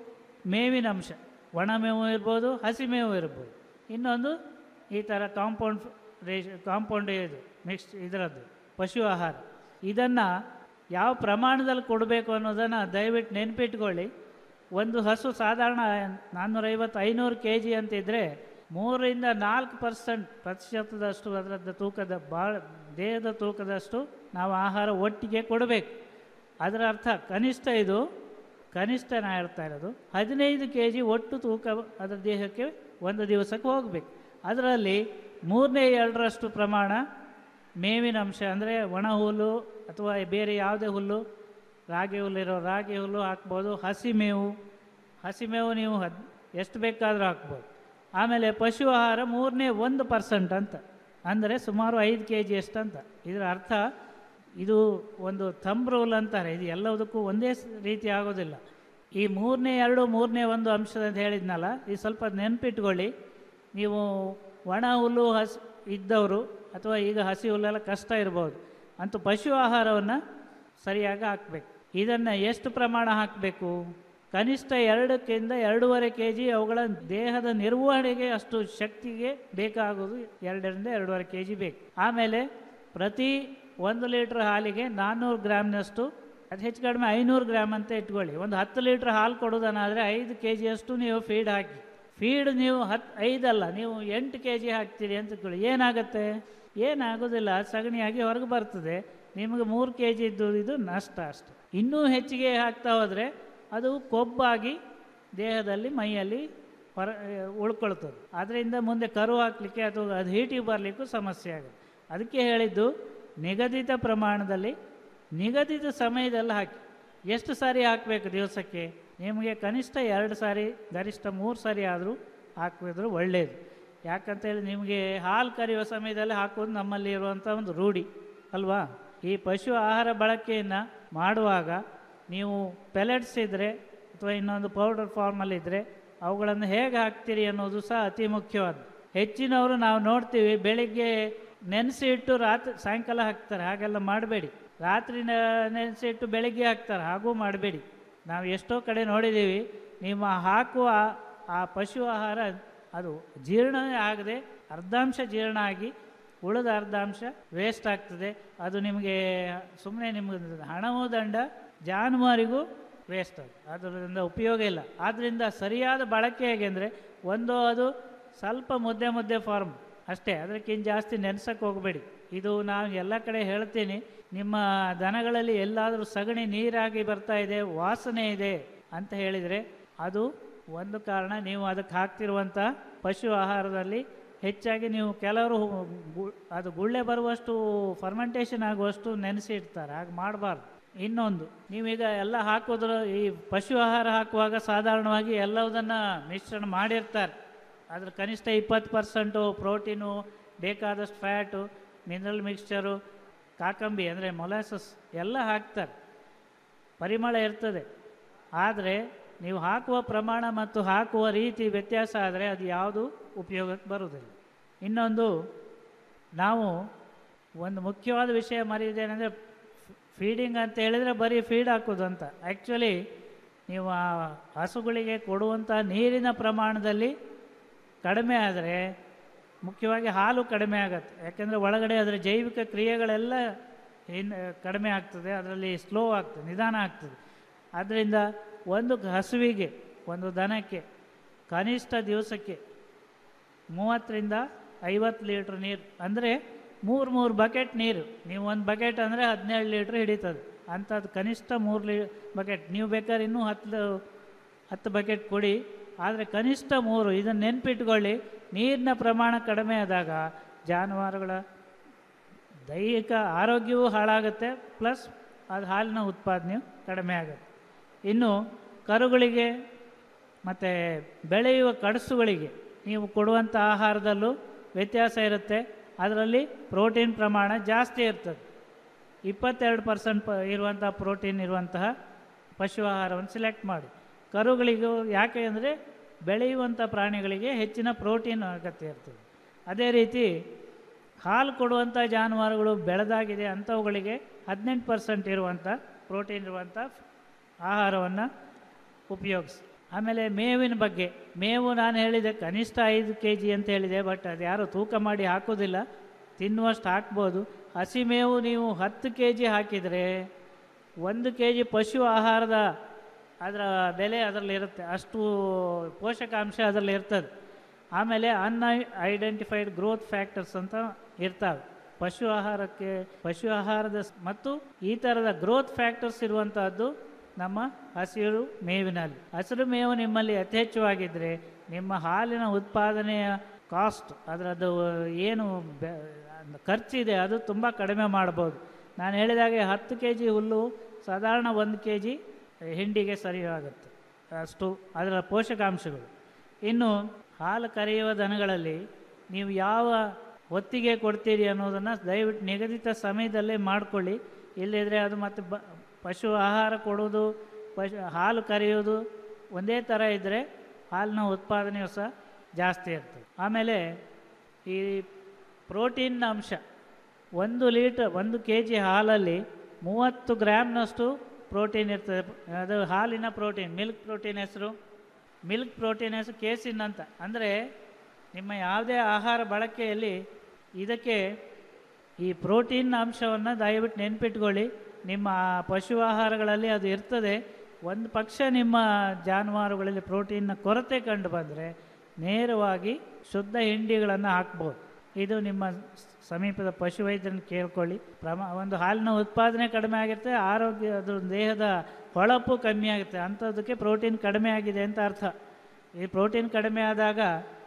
ಮೇವಿನ ಅಂಶ ಒಣ ಮೇವು ಇರ್ಬೋದು ಹಸಿ ಮೇವು ಇರ್ಬೋದು ಇನ್ನೊಂದು ಈ ಥರ ಕಾಂಪೌಂಡ್ ರೇಷ್ ಕಾಂಪೌಂಡ್ ಇದು ಮಿಕ್ಸ್ ಇದರದ್ದು ಪಶು ಆಹಾರ ಇದನ್ನು ಯಾವ ಪ್ರಮಾಣದಲ್ಲಿ ಕೊಡಬೇಕು ಅನ್ನೋದನ್ನು ದಯವಿಟ್ಟು ನೆನ್ಪಿಟ್ಕೊಳ್ಳಿ ಒಂದು ಹಸು ಸಾಧಾರಣ ನಾನ್ನೂರೈವತ್ತು ಐನೂರು ಕೆ ಜಿ ಅಂತಿದ್ದರೆ ಮೂರರಿಂದ ನಾಲ್ಕು ಪರ್ಸೆಂಟ್ ಪ್ರತಿಶತದಷ್ಟು ಅದರದ್ದು ತೂಕದ ಭಾಳ ದೇಹದ ತೂಕದಷ್ಟು ನಾವು ಆಹಾರ ಒಟ್ಟಿಗೆ ಕೊಡಬೇಕು ಅದರ ಅರ್ಥ ಕನಿಷ್ಠ ಇದು ಕನಿಷ್ಠ ನಾ ಹೇಳ್ತಾ ಇರೋದು ಹದಿನೈದು ಕೆ ಜಿ ಒಟ್ಟು ತೂಕ ಅದರ ದೇಹಕ್ಕೆ ಒಂದು ದಿವಸಕ್ಕೆ ಹೋಗಬೇಕು ಅದರಲ್ಲಿ ಮೂರನೇ ಎರಡರಷ್ಟು ಪ್ರಮಾಣ ಮೇವಿನ ಅಂಶ ಅಂದರೆ ಒಣ ಹುಲ್ಲು ಅಥವಾ ಬೇರೆ ಯಾವುದೇ ಹುಲ್ಲು ರಾಗಿ ಹುಲ್ಲಿರೋ ರಾಗಿ ಹುಲ್ಲು ಹಾಕ್ಬೋದು ಹಸಿ ಮೇವು ಹಸಿ ಮೇವು ನೀವು ಹದ್ ಎಷ್ಟು ಬೇಕಾದರೂ ಹಾಕ್ಬೋದು ಆಮೇಲೆ ಪಶು ಆಹಾರ ಮೂರನೇ ಒಂದು ಪರ್ಸೆಂಟ್ ಅಂತ ಅಂದರೆ ಸುಮಾರು ಐದು ಕೆ ಜಿ ಅಂತ ಇದರ ಅರ್ಥ ಇದು ಒಂದು ಥಂಬ್ ರೂಲ್ ಅಂತಾರೆ ಇದು ಎಲ್ಲದಕ್ಕೂ ಒಂದೇ ಸ್- ರೀತಿ ಆಗೋದಿಲ್ಲ ಈ ಮೂರನೇ ಎರಡು ಮೂರನೇ ಒಂದು ಅಂಶದ ಅಂತ ಹೇಳಿದ್ನಲ್ಲ ಇದು ಸ್ವಲ್ಪ ನೆನಪಿಟ್ಕೊಳ್ಳಿ ನೀವು ಒಣ ಹುಲ್ಲು ಹಸ್ ಇದ್ದವರು ಅಥವಾ ಈಗ ಹಸಿ ಹುಲ್ಲೆಲ್ಲ ಕಷ್ಟ ಇರ್ಬೋದು ಅಂತೂ ಪಶು ಆಹಾರವನ್ನು ಸರಿಯಾಗಿ ಹಾಕಬೇಕು ಇದನ್ನು ಎಷ್ಟು ಪ್ರಮಾಣ ಹಾಕಬೇಕು ಕನಿಷ್ಠ ಎರಡಕ್ಕಿಂತ ಎರಡೂವರೆ ಕೆ ಜಿ ಅವುಗಳ ದೇಹದ ನಿರ್ವಹಣೆಗೆ ಅಷ್ಟು ಶಕ್ತಿಗೆ ಬೇಕಾಗೋದು ಎರಡರಿಂದ ಎರಡೂವರೆ ಕೆ ಜಿ ಬೇಕು ಆಮೇಲೆ ಪ್ರತಿ ಒಂದು ಲೀಟ್ರ್ ಹಾಲಿಗೆ ನಾನ್ನೂರು ಗ್ರಾಮ್ನಷ್ಟು ಅದು ಹೆಚ್ಚು ಕಡಿಮೆ ಐನೂರು ಗ್ರಾಮ್ ಅಂತ ಇಟ್ಕೊಳ್ಳಿ ಒಂದು ಹತ್ತು ಲೀಟ್ರ್ ಹಾಲು ಕೊಡೋದನ್ನಾದರೆ ಐದು ಕೆ ಜಿಯಷ್ಟು ನೀವು ಫೀಡ್ ಹಾಕಿ ಫೀಡ್ ನೀವು ಹತ್ತು ಐದಲ್ಲ ನೀವು ಎಂಟು ಕೆ ಜಿ ಹಾಕ್ತೀರಿ ಅಂತ ಇಟ್ಕೊಳ್ಳಿ ಏನಾಗುತ್ತೆ ಏನಾಗೋದಿಲ್ಲ ಅದು ಸಗಣಿಯಾಗಿ ಹೊರಗೆ ಬರ್ತದೆ ನಿಮಗೆ ಮೂರು ಕೆ ಜಿ ಇದ್ದು ಇದು ನಷ್ಟ ಅಷ್ಟೆ ಇನ್ನೂ ಹೆಚ್ಚಿಗೆ ಹಾಕ್ತಾ ಹೋದರೆ ಅದು ಕೊಬ್ಬಾಗಿ ದೇಹದಲ್ಲಿ ಮೈಯಲ್ಲಿ ಹೊರ ಉಳ್ಕೊಳ್ತದೆ ಅದರಿಂದ ಮುಂದೆ ಕರು ಹಾಕಲಿಕ್ಕೆ ಅಥವಾ ಅದು ಹೀಟಿಗೆ ಬರಲಿಕ್ಕೂ ಸಮಸ್ಯೆ ಆಗುತ್ತೆ ಅದಕ್ಕೆ ಹೇಳಿದ್ದು ನಿಗದಿತ ಪ್ರಮಾಣದಲ್ಲಿ ನಿಗದಿತ ಸಮಯದಲ್ಲಿ ಹಾಕಿ ಎಷ್ಟು ಸಾರಿ ಹಾಕಬೇಕು ದಿವಸಕ್ಕೆ ನಿಮಗೆ ಕನಿಷ್ಠ ಎರಡು ಸಾರಿ ಗರಿಷ್ಠ ಮೂರು ಸಾರಿ ಆದರೂ ಹಾಕಿದ್ರು ಒಳ್ಳೆಯದು ಯಾಕಂತೇಳಿ ನಿಮಗೆ ಹಾಲು ಕರೆಯುವ ಸಮಯದಲ್ಲಿ ಹಾಕೋದು ನಮ್ಮಲ್ಲಿ ಇರುವಂಥ ಒಂದು ರೂಢಿ ಅಲ್ವಾ ಈ ಪಶು ಆಹಾರ ಬಳಕೆಯನ್ನು ಮಾಡುವಾಗ ನೀವು ಪೆಲೆಟ್ಸ್ ಇದ್ದರೆ ಅಥವಾ ಇನ್ನೊಂದು ಪೌಡರ್ ಫಾರ್ಮಲ್ಲಿದ್ದರೆ ಅವುಗಳನ್ನು ಹೇಗೆ ಹಾಕ್ತೀರಿ ಅನ್ನೋದು ಸಹ ಅತಿ ಮುಖ್ಯವಾದ ಹೆಚ್ಚಿನವರು ನಾವು ನೋಡ್ತೀವಿ ಬೆಳಿಗ್ಗೆ ನೆನೆಸಿ ಇಟ್ಟು ರಾತ್ರಿ ಸಾಯಂಕಾಲ ಹಾಕ್ತಾರೆ ಹಾಗೆಲ್ಲ ಮಾಡಬೇಡಿ ರಾತ್ರಿ ನೆನೆಸಿ ಇಟ್ಟು ಬೆಳಿಗ್ಗೆ ಹಾಕ್ತಾರೆ ಹಾಗೂ ಮಾಡಬೇಡಿ ನಾವು ಎಷ್ಟೋ ಕಡೆ ನೋಡಿದ್ದೀವಿ ನಿಮ್ಮ ಹಾಕುವ ಆ ಪಶು ಆಹಾರ ಅದು ಜೀರ್ಣವೇ ಆಗದೆ ಅರ್ಧಾಂಶ ಜೀರ್ಣ ಆಗಿ ಉಳಿದ ಅರ್ಧಾಂಶ ವೇಸ್ಟ್ ಆಗ್ತದೆ ಅದು ನಿಮಗೆ ಸುಮ್ಮನೆ ನಿಮಗೆ ಹಣವೂ ದಂಡ ಜಾನುವಾರಿಗೂ ವೇಸ್ಟ್ ಅದು ಅದರಿಂದ ಉಪಯೋಗ ಇಲ್ಲ ಆದ್ದರಿಂದ ಸರಿಯಾದ ಬಳಕೆ ಹೇಗೆ ಅಂದರೆ ಒಂದು ಅದು ಸ್ವಲ್ಪ ಮುದ್ದೆ ಮುದ್ದೆ ಫಾರ್ಮ್ ಅಷ್ಟೇ ಅದಕ್ಕಿಂತ ಜಾಸ್ತಿ ನೆನೆಸಕ್ಕೆ ಹೋಗಬೇಡಿ ಇದು ನಾನು ಎಲ್ಲ ಕಡೆ ಹೇಳ್ತೀನಿ ನಿಮ್ಮ ದನಗಳಲ್ಲಿ ಎಲ್ಲಾದರೂ ಸಗಣಿ ನೀರಾಗಿ ಬರ್ತಾ ಇದೆ ವಾಸನೆ ಇದೆ ಅಂತ ಹೇಳಿದರೆ ಅದು ಒಂದು ಕಾರಣ ನೀವು ಅದಕ್ಕೆ ಹಾಕ್ತಿರುವಂಥ ಪಶು ಆಹಾರದಲ್ಲಿ ಹೆಚ್ಚಾಗಿ ನೀವು ಕೆಲವರು ಗು- ಅದು ಗುಳ್ಳೆ ಬರುವಷ್ಟು ಫರ್ಮೆಂಟೇಷನ್ ಆಗುವಷ್ಟು ನೆನೆಸಿ ಇಡ್ತಾರೆ ಹಾಗೆ ಮಾಡಬಾರ್ದು ಇನ್ನೊಂದು ನೀವೀಗ ಎಲ್ಲ ಹಾಕೋದ್ರ ಈ ಪಶು ಆಹಾರ ಹಾಕುವಾಗ ಸಾಧಾರಣವಾಗಿ ಎಲ್ಲವುದನ್ನು ಮಿಶ್ರಣ ಮಾಡಿರ್ತಾರೆ ಅದ್ರ ಕನಿಷ್ಠ ಇಪ್ಪತ್ತು ಪರ್ಸೆಂಟು ಪ್ರೋಟೀನು ಬೇಕಾದಷ್ಟು ಫ್ಯಾಟು ಮಿನರಲ್ ಮಿಕ್ಸ್ಚರು ಕಾಕಂಬಿ ಅಂದರೆ ಮೊಲಾಸಸ್ ಎಲ್ಲ ಹಾಕ್ತಾರೆ ಪರಿಮಳ ಇರ್ತದೆ ಆದರೆ ನೀವು ಹಾಕುವ ಪ್ರಮಾಣ ಮತ್ತು ಹಾಕುವ ರೀತಿ ವ್ಯತ್ಯಾಸ ಆದರೆ ಅದು ಯಾವುದು ಉಪಯೋಗಕ್ಕೆ ಬರುವುದಿಲ್ಲ ಇನ್ನೊಂದು ನಾವು ಒಂದು ಮುಖ್ಯವಾದ ವಿಷಯ ಮರೆಯುವುದೇನೆಂದರೆ ಫೀಡಿಂಗ್ ಅಂತ ಹೇಳಿದರೆ ಬರೀ ಫೀಡ್ ಹಾಕೋದು ಅಂತ ಆ್ಯಕ್ಚುಲಿ ನೀವು ಆ ಹಸುಗಳಿಗೆ ಕೊಡುವಂಥ ನೀರಿನ ಪ್ರಮಾಣದಲ್ಲಿ ಕಡಿಮೆ ಆದರೆ ಮುಖ್ಯವಾಗಿ ಹಾಲು ಕಡಿಮೆ ಆಗುತ್ತೆ ಯಾಕೆಂದರೆ ಒಳಗಡೆ ಅದರ ಜೈವಿಕ ಕ್ರಿಯೆಗಳೆಲ್ಲ ಇನ್ನು ಕಡಿಮೆ ಆಗ್ತದೆ ಅದರಲ್ಲಿ ಸ್ಲೋ ಆಗ್ತದೆ ನಿಧಾನ ಆಗ್ತದೆ ಆದ್ದರಿಂದ ಒಂದು ಹಸುವಿಗೆ ಒಂದು ದನಕ್ಕೆ ಕನಿಷ್ಠ ದಿವಸಕ್ಕೆ ಮೂವತ್ತರಿಂದ ಐವತ್ತು ಲೀಟ್ರ್ ನೀರು ಅಂದರೆ ಮೂರು ಮೂರು ಬಕೆಟ್ ನೀರು ನೀವು ಒಂದು ಬಕೆಟ್ ಅಂದರೆ ಹದಿನೇಳು ಲೀಟ್ರ್ ಹಿಡಿತದೆ ಅಂಥದ್ದು ಕನಿಷ್ಠ ಮೂರು ಲೀ ಬಕೆಟ್ ನೀವು ಬೇಕಾದ್ರೆ ಇನ್ನೂ ಹತ್ತು ಹತ್ತು ಬಕೆಟ್ ಕೊಡಿ ಆದರೆ ಕನಿಷ್ಠ ಮೂರು ಇದನ್ನು ನೆನ್ಪಿಟ್ಕೊಳ್ಳಿ ನೀರಿನ ಪ್ರಮಾಣ ಕಡಿಮೆ ಆದಾಗ ಜಾನುವಾರುಗಳ ದೈಹಿಕ ಆರೋಗ್ಯವೂ ಹಾಳಾಗುತ್ತೆ ಪ್ಲಸ್ ಅದು ಹಾಲಿನ ಉತ್ಪಾದನೆಯು ಕಡಿಮೆ ಆಗುತ್ತೆ ಇನ್ನು ಕರುಗಳಿಗೆ ಮತ್ತು ಬೆಳೆಯುವ ಕಡಸುಗಳಿಗೆ ನೀವು ಕೊಡುವಂಥ ಆಹಾರದಲ್ಲೂ ವ್ಯತ್ಯಾಸ ಇರುತ್ತೆ ಅದರಲ್ಲಿ ಪ್ರೋಟೀನ್ ಪ್ರಮಾಣ ಜಾಸ್ತಿ ಇರ್ತದೆ ಇಪ್ಪತ್ತೆರಡು ಪರ್ಸೆಂಟ್ ಪ ಇರುವಂಥ ಪ್ರೋಟೀನ್ ಇರುವಂತಹ ಪಶು ಆಹಾರವನ್ನು ಸೆಲೆಕ್ಟ್ ಮಾಡಿ ಕರುಗಳಿಗೂ ಯಾಕೆ ಅಂದರೆ ಬೆಳೆಯುವಂಥ ಪ್ರಾಣಿಗಳಿಗೆ ಹೆಚ್ಚಿನ ಪ್ರೋಟೀನ್ ಅಗತ್ಯ ಇರ್ತದೆ ಅದೇ ರೀತಿ ಹಾಲು ಕೊಡುವಂಥ ಜಾನುವಾರುಗಳು ಬೆಳೆದಾಗಿದೆ ಅಂಥವುಗಳಿಗೆ ಹದಿನೆಂಟು ಪರ್ಸೆಂಟ್ ಇರುವಂಥ ಪ್ರೋಟೀನ್ ಇರುವಂಥ ಆಹಾರವನ್ನು ಉಪಯೋಗಿಸಿ ಆಮೇಲೆ ಮೇವಿನ ಬಗ್ಗೆ ಮೇವು ನಾನು ಹೇಳಿದೆ ಕನಿಷ್ಠ ಐದು ಕೆ ಜಿ ಅಂತ ಹೇಳಿದೆ ಬಟ್ ಅದು ಯಾರು ತೂಕ ಮಾಡಿ ಹಾಕೋದಿಲ್ಲ ತಿನ್ನುವಷ್ಟು ಹಾಕ್ಬೋದು ಹಸಿ ಮೇವು ನೀವು ಹತ್ತು ಕೆ ಜಿ ಹಾಕಿದರೆ ಒಂದು ಕೆ ಜಿ ಪಶು ಆಹಾರದ ಅದರ ಬೆಲೆ ಅದರಲ್ಲಿ ಇರುತ್ತೆ ಅಷ್ಟು ಪೋಷಕಾಂಶ ಅದರಲ್ಲಿ ಇರ್ತದೆ ಆಮೇಲೆ ಅನ್ ಐಡೆಂಟಿಫೈಡ್ ಗ್ರೋತ್ ಫ್ಯಾಕ್ಟರ್ಸ್ ಅಂತ ಇರ್ತವೆ ಪಶು ಆಹಾರಕ್ಕೆ ಪಶು ಆಹಾರದ ಸ್- ಮತ್ತು ಈ ಥರದ ಗ್ರೋತ್ ಫ್ಯಾಕ್ಟರ್ಸ್ ಇರುವಂತಹದ್ದು ನಮ್ಮ ಹಸಿರು ಮೇವಿನಲ್ಲಿ ಹಸಿರು ಮೇವು ನಿಮ್ಮಲ್ಲಿ ಯಥೇಚ್ಛವಾಗಿದ್ದರೆ ನಿಮ್ಮ ಹಾಲಿನ ಉತ್ಪಾದನೆಯ ಕಾಸ್ಟ್ ಅದರದ್ದು ಏನು ಬೆ- ಖರ್ಚಿದೆ ಅದು ತುಂಬ ಕಡಿಮೆ ಮಾಡ್ಬೋದು ನಾನು ಹೇಳಿದಾಗೆ ಹತ್ತು ಕೆ ಜಿ ಹುಲ್ಲು ಸಾಧಾರಣ ಒಂದು ಕೆ ಜಿ ಹಿಂಡಿಗೆ ಸರಿಯಾಗುತ್ತೆ ಅಷ್ಟು ಅದರ ಪೋಷಕಾಂಶಗಳು ಇನ್ನು ಹಾಲು ಕರೆಯುವ ದನಗಳಲ್ಲಿ ನೀವು ಯಾವ ಹೊತ್ತಿಗೆ ಕೊಡ್ತೀರಿ ಅನ್ನೋದನ್ನು ದಯವಿಟ್ಟು ನಿಗದಿತ ಸಮಯದಲ್ಲೇ ಮಾಡಿಕೊಳ್ಳಿ ಇಲ್ಲದಿದ್ದರೆ ಅದು ಮತ್ತು ಬ ಪಶು ಆಹಾರ ಕೊಡೋದು ಪಶು ಹಾಲು ಕರೆಯೋದು ಒಂದೇ ಥರ ಇದ್ದರೆ ಹಾಲಿನ ಉತ್ಪಾದನೆಯು ಸಹ ಜಾಸ್ತಿ ಇರ್ತದೆ ಆಮೇಲೆ ಈ ಪ್ರೋಟೀನ್ ಅಂಶ ಒಂದು ಲೀಟರ್ ಒಂದು ಕೆ ಜಿ ಹಾಲಲ್ಲಿ ಮೂವತ್ತು ಗ್ರಾಮ್ನಷ್ಟು ಪ್ರೋಟೀನ್ ಇರ್ತದೆ ಅದು ಹಾಲಿನ ಪ್ರೋಟೀನ್ ಮಿಲ್ಕ್ ಪ್ರೋಟೀನ್ ಹೆಸರು ಮಿಲ್ಕ್ ಪ್ರೋಟೀನ್ ಹೆಸರು ಕೇಸಿನ್ ಅಂತ ಅಂದರೆ ನಿಮ್ಮ ಯಾವುದೇ ಆಹಾರ ಬಳಕೆಯಲ್ಲಿ ಇದಕ್ಕೆ ಈ ಪ್ರೋಟೀನ್ ಅಂಶವನ್ನು ದಯವಿಟ್ಟು ನೆನ್ಪಿಟ್ಕೊಳ್ಳಿ ನಿಮ್ಮ ಆ ಪಶು ಆಹಾರಗಳಲ್ಲಿ ಅದು ಇರ್ತದೆ ಒಂದು ಪಕ್ಷ ನಿಮ್ಮ ಜಾನುವಾರುಗಳಲ್ಲಿ ಪ್ರೋಟೀನ್ನ ಕೊರತೆ ಕಂಡು ಬಂದರೆ ನೇರವಾಗಿ ಶುದ್ಧ ಹಿಂಡಿಗಳನ್ನು ಹಾಕ್ಬೋದು ಇದು ನಿಮ್ಮ ಸಮೀಪದ ಪಶುವೈದ್ಯರನ್ನ ಕೇಳ್ಕೊಳ್ಳಿ ಪ್ರಮಾ ಒಂದು ಹಾಲಿನ ಉತ್ಪಾದನೆ ಕಡಿಮೆ ಆಗಿರುತ್ತೆ ಆರೋಗ್ಯ ಅದು ದೇಹದ ಹೊಳಪು ಕಮ್ಮಿ ಆಗುತ್ತೆ ಅಂಥದ್ದಕ್ಕೆ ಪ್ರೋಟೀನ್ ಕಡಿಮೆ ಆಗಿದೆ ಅಂತ ಅರ್ಥ ಈ ಪ್ರೋಟೀನ್ ಕಡಿಮೆ ಆದಾಗ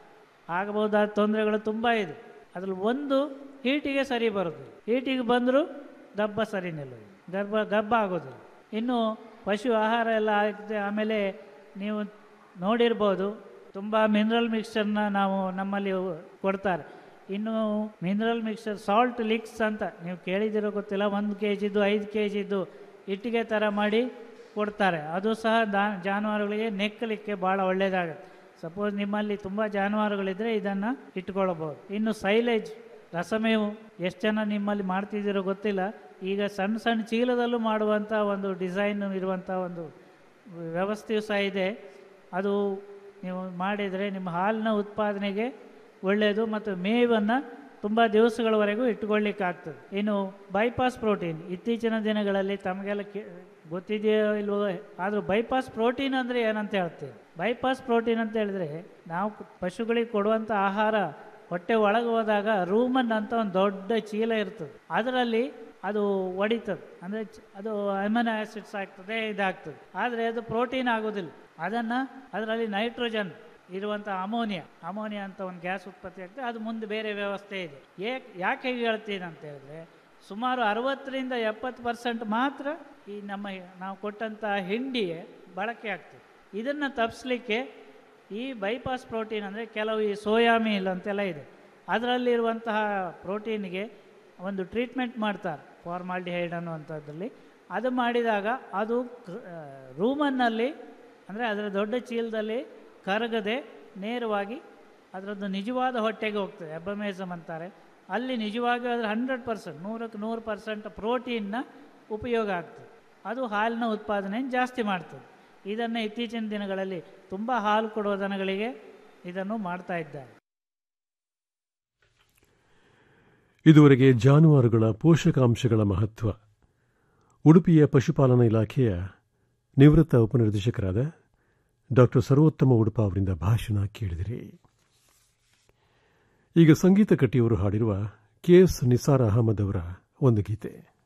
ಆಗಬಹುದಾದ ತೊಂದರೆಗಳು ತುಂಬ ಇದೆ ಅದ್ರಲ್ಲಿ ಒಂದು ಹೀಟಿಗೆ ಸರಿ ಬರೋದು ಹೀಟಿಗೆ ಬಂದರೂ ಗಬ್ಬ ಸರಿ ನಿಲ್ಲೋದು ಗರ್ಭ ಗಬ್ಬ ಆಗೋದಿಲ್ಲ ಇನ್ನು ಪಶು ಆಹಾರ ಎಲ್ಲ ಆಗುತ್ತೆ ಆಮೇಲೆ ನೀವು ನೋಡಿರ್ಬೋದು ತುಂಬ ಮಿನರಲ್ ಮಿಕ್ಸ್ಚರ್ನ ನಾವು ನಮ್ಮಲ್ಲಿ ಕೊಡ್ತಾರೆ ಇನ್ನು ಮಿನರಲ್ ಮಿಕ್ಸ್ಚರ್ ಸಾಲ್ಟ್ ಲಿಕ್ಸ್ ಅಂತ ನೀವು ಕೇಳಿದಿರೋ ಗೊತ್ತಿಲ್ಲ ಒಂದು ಕೆ ಜಿದು ಐದು ಕೆ ಜಿದು ಇಟ್ಟಿಗೆ ಥರ ಮಾಡಿ ಕೊಡ್ತಾರೆ ಅದು ಸಹ ದಾ ಜಾನುವಾರುಗಳಿಗೆ ನೆಕ್ಕಲಿಕ್ಕೆ ಭಾಳ ಒಳ್ಳೆಯದಾಗುತ್ತೆ ಸಪೋಸ್ ನಿಮ್ಮಲ್ಲಿ ತುಂಬ ಜಾನುವಾರುಗಳಿದ್ದರೆ ಇದನ್ನು ಇಟ್ಕೊಳ್ಬೋದು ಇನ್ನು ಸೈಲೇಜ್ ರಸಮೇವು ಎಷ್ಟು ಜನ ನಿಮ್ಮಲ್ಲಿ ಮಾಡ್ತಿದ್ದೀರೋ ಗೊತ್ತಿಲ್ಲ ಈಗ ಸಣ್ಣ ಸಣ್ಣ ಚೀಲದಲ್ಲೂ ಮಾಡುವಂಥ ಒಂದು ಡಿಸೈನ್ ಇರುವಂಥ ಒಂದು ವ್ಯವಸ್ಥೆಯು ಸಹ ಇದೆ ಅದು ನೀವು ಮಾಡಿದರೆ ನಿಮ್ಮ ಹಾಲಿನ ಉತ್ಪಾದನೆಗೆ ಒಳ್ಳೆಯದು ಮತ್ತು ಮೇವನ್ನು ತುಂಬ ದಿವಸಗಳವರೆಗೂ ಇಟ್ಕೊಳ್ಳಿಕ್ಕಾಗ್ತದೆ ಇನ್ನು ಬೈಪಾಸ್ ಪ್ರೋಟೀನ್ ಇತ್ತೀಚಿನ ದಿನಗಳಲ್ಲಿ ತಮಗೆಲ್ಲ ಕೇ ಗೊತ್ತಿದೆಯೋ ಇಲ್ವೋ ಆದರೂ ಬೈಪಾಸ್ ಪ್ರೋಟೀನ್ ಅಂದರೆ ಏನಂತ ಹೇಳ್ತೀವಿ ಬೈಪಾಸ್ ಪ್ರೋಟೀನ್ ಅಂತ ಹೇಳಿದ್ರೆ ನಾವು ಪಶುಗಳಿಗೆ ಕೊಡುವಂಥ ಆಹಾರ ಹೊಟ್ಟೆ ಒಳಗೆ ಹೋದಾಗ ರೂಮನ್ ಅಂತ ಒಂದು ದೊಡ್ಡ ಚೀಲ ಇರ್ತದೆ ಅದರಲ್ಲಿ ಅದು ಒಡಿತದೆ ಅಂದರೆ ಅದು ಅಮೈನೋ ಆ್ಯಸಿಡ್ಸ್ ಆಗ್ತದೆ ಇದಾಗ್ತದೆ ಆದರೆ ಅದು ಪ್ರೋಟೀನ್ ಆಗೋದಿಲ್ಲ ಅದನ್ನು ಅದರಲ್ಲಿ ನೈಟ್ರೋಜನ್ ಇರುವಂಥ ಅಮೋನಿಯಾ ಅಮೋನಿಯಾ ಅಂತ ಒಂದು ಗ್ಯಾಸ್ ಉತ್ಪತ್ತಿ ಆಗ್ತದೆ ಅದು ಮುಂದೆ ಬೇರೆ ವ್ಯವಸ್ಥೆ ಇದೆ ಏಕ್ ಯಾಕೆ ಹೇಗೆ ಹೇಳ್ತೀನಿ ಅಂತ ಹೇಳಿದ್ರೆ ಸುಮಾರು ಅರವತ್ತರಿಂದ ಎಪ್ಪತ್ತು ಪರ್ಸೆಂಟ್ ಮಾತ್ರ ಈ ನಮ್ಮ ನಾವು ಕೊಟ್ಟಂಥ ಹಿಂಡಿ ಬಳಕೆ ಆಗ್ತದೆ ಇದನ್ನು ತಪ್ಪಿಸ್ಲಿಕ್ಕೆ ಈ ಬೈಪಾಸ್ ಪ್ರೋಟೀನ್ ಅಂದರೆ ಕೆಲವು ಈ ಸೋಯಾ ಮೀಲ್ ಅಂತೆಲ್ಲ ಇದೆ ಅದರಲ್ಲಿರುವಂತಹ ಪ್ರೋಟೀನ್ಗೆ ಒಂದು ಟ್ರೀಟ್ಮೆಂಟ್ ಮಾಡ್ತಾರೆ ಫಾರ್ಮಾಲ್ಡಿಹೈಡ್ ಅನ್ನುವಂಥದ್ರಲ್ಲಿ ಅದು ಮಾಡಿದಾಗ ಅದು ರೂಮನ್ನಲ್ಲಿ ಅಂದರೆ ಅದರ ದೊಡ್ಡ ಚೀಲದಲ್ಲಿ ಕರಗದೆ ನೇರವಾಗಿ ಅದರದ್ದು ನಿಜವಾದ ಹೊಟ್ಟೆಗೆ ಹೋಗ್ತದೆ ಎಬ್ಬಮೇಸಮ್ ಅಂತಾರೆ ಅಲ್ಲಿ ನಿಜವಾಗಿ ಅದರ ಹಂಡ್ರೆಡ್ ಪರ್ಸೆಂಟ್ ನೂರಕ್ಕೆ ನೂರು ಪರ್ಸೆಂಟ್ ಪ್ರೋಟೀನ್ನ ಉಪಯೋಗ ಆಗ್ತದೆ ಅದು ಹಾಲಿನ ಉತ್ಪಾದನೆ ಜಾಸ್ತಿ ಮಾಡ್ತದೆ ಇದನ್ನು ಇತ್ತೀಚಿನ ದಿನಗಳಲ್ಲಿ ತುಂಬ ಹಾಲು ಕೊಡುವ ದನಗಳಿಗೆ ಇದನ್ನು ಮಾಡ್ತಾ ಇದ್ದಾರೆ ಇದುವರೆಗೆ ಜಾನುವಾರುಗಳ ಪೋಷಕಾಂಶಗಳ ಮಹತ್ವ ಉಡುಪಿಯ ಪಶುಪಾಲನಾ ಇಲಾಖೆಯ ನಿವೃತ್ತ ಉಪನಿರ್ದೇಶಕರಾದ ಡಾಕ್ಟರ್ ಸರ್ವೋತ್ತಮ ಉಡುಪ ಅವರಿಂದ ಭಾಷಣ ಕೇಳಿದಿರಿ ಈಗ ಸಂಗೀತ ಕಟ್ಟಿಯವರು ಹಾಡಿರುವ ಕೆ ಎಸ್ ನಿಸಾರ್ ಅಹಮದ್ ಅವರ ಒಂದು ಗೀತೆ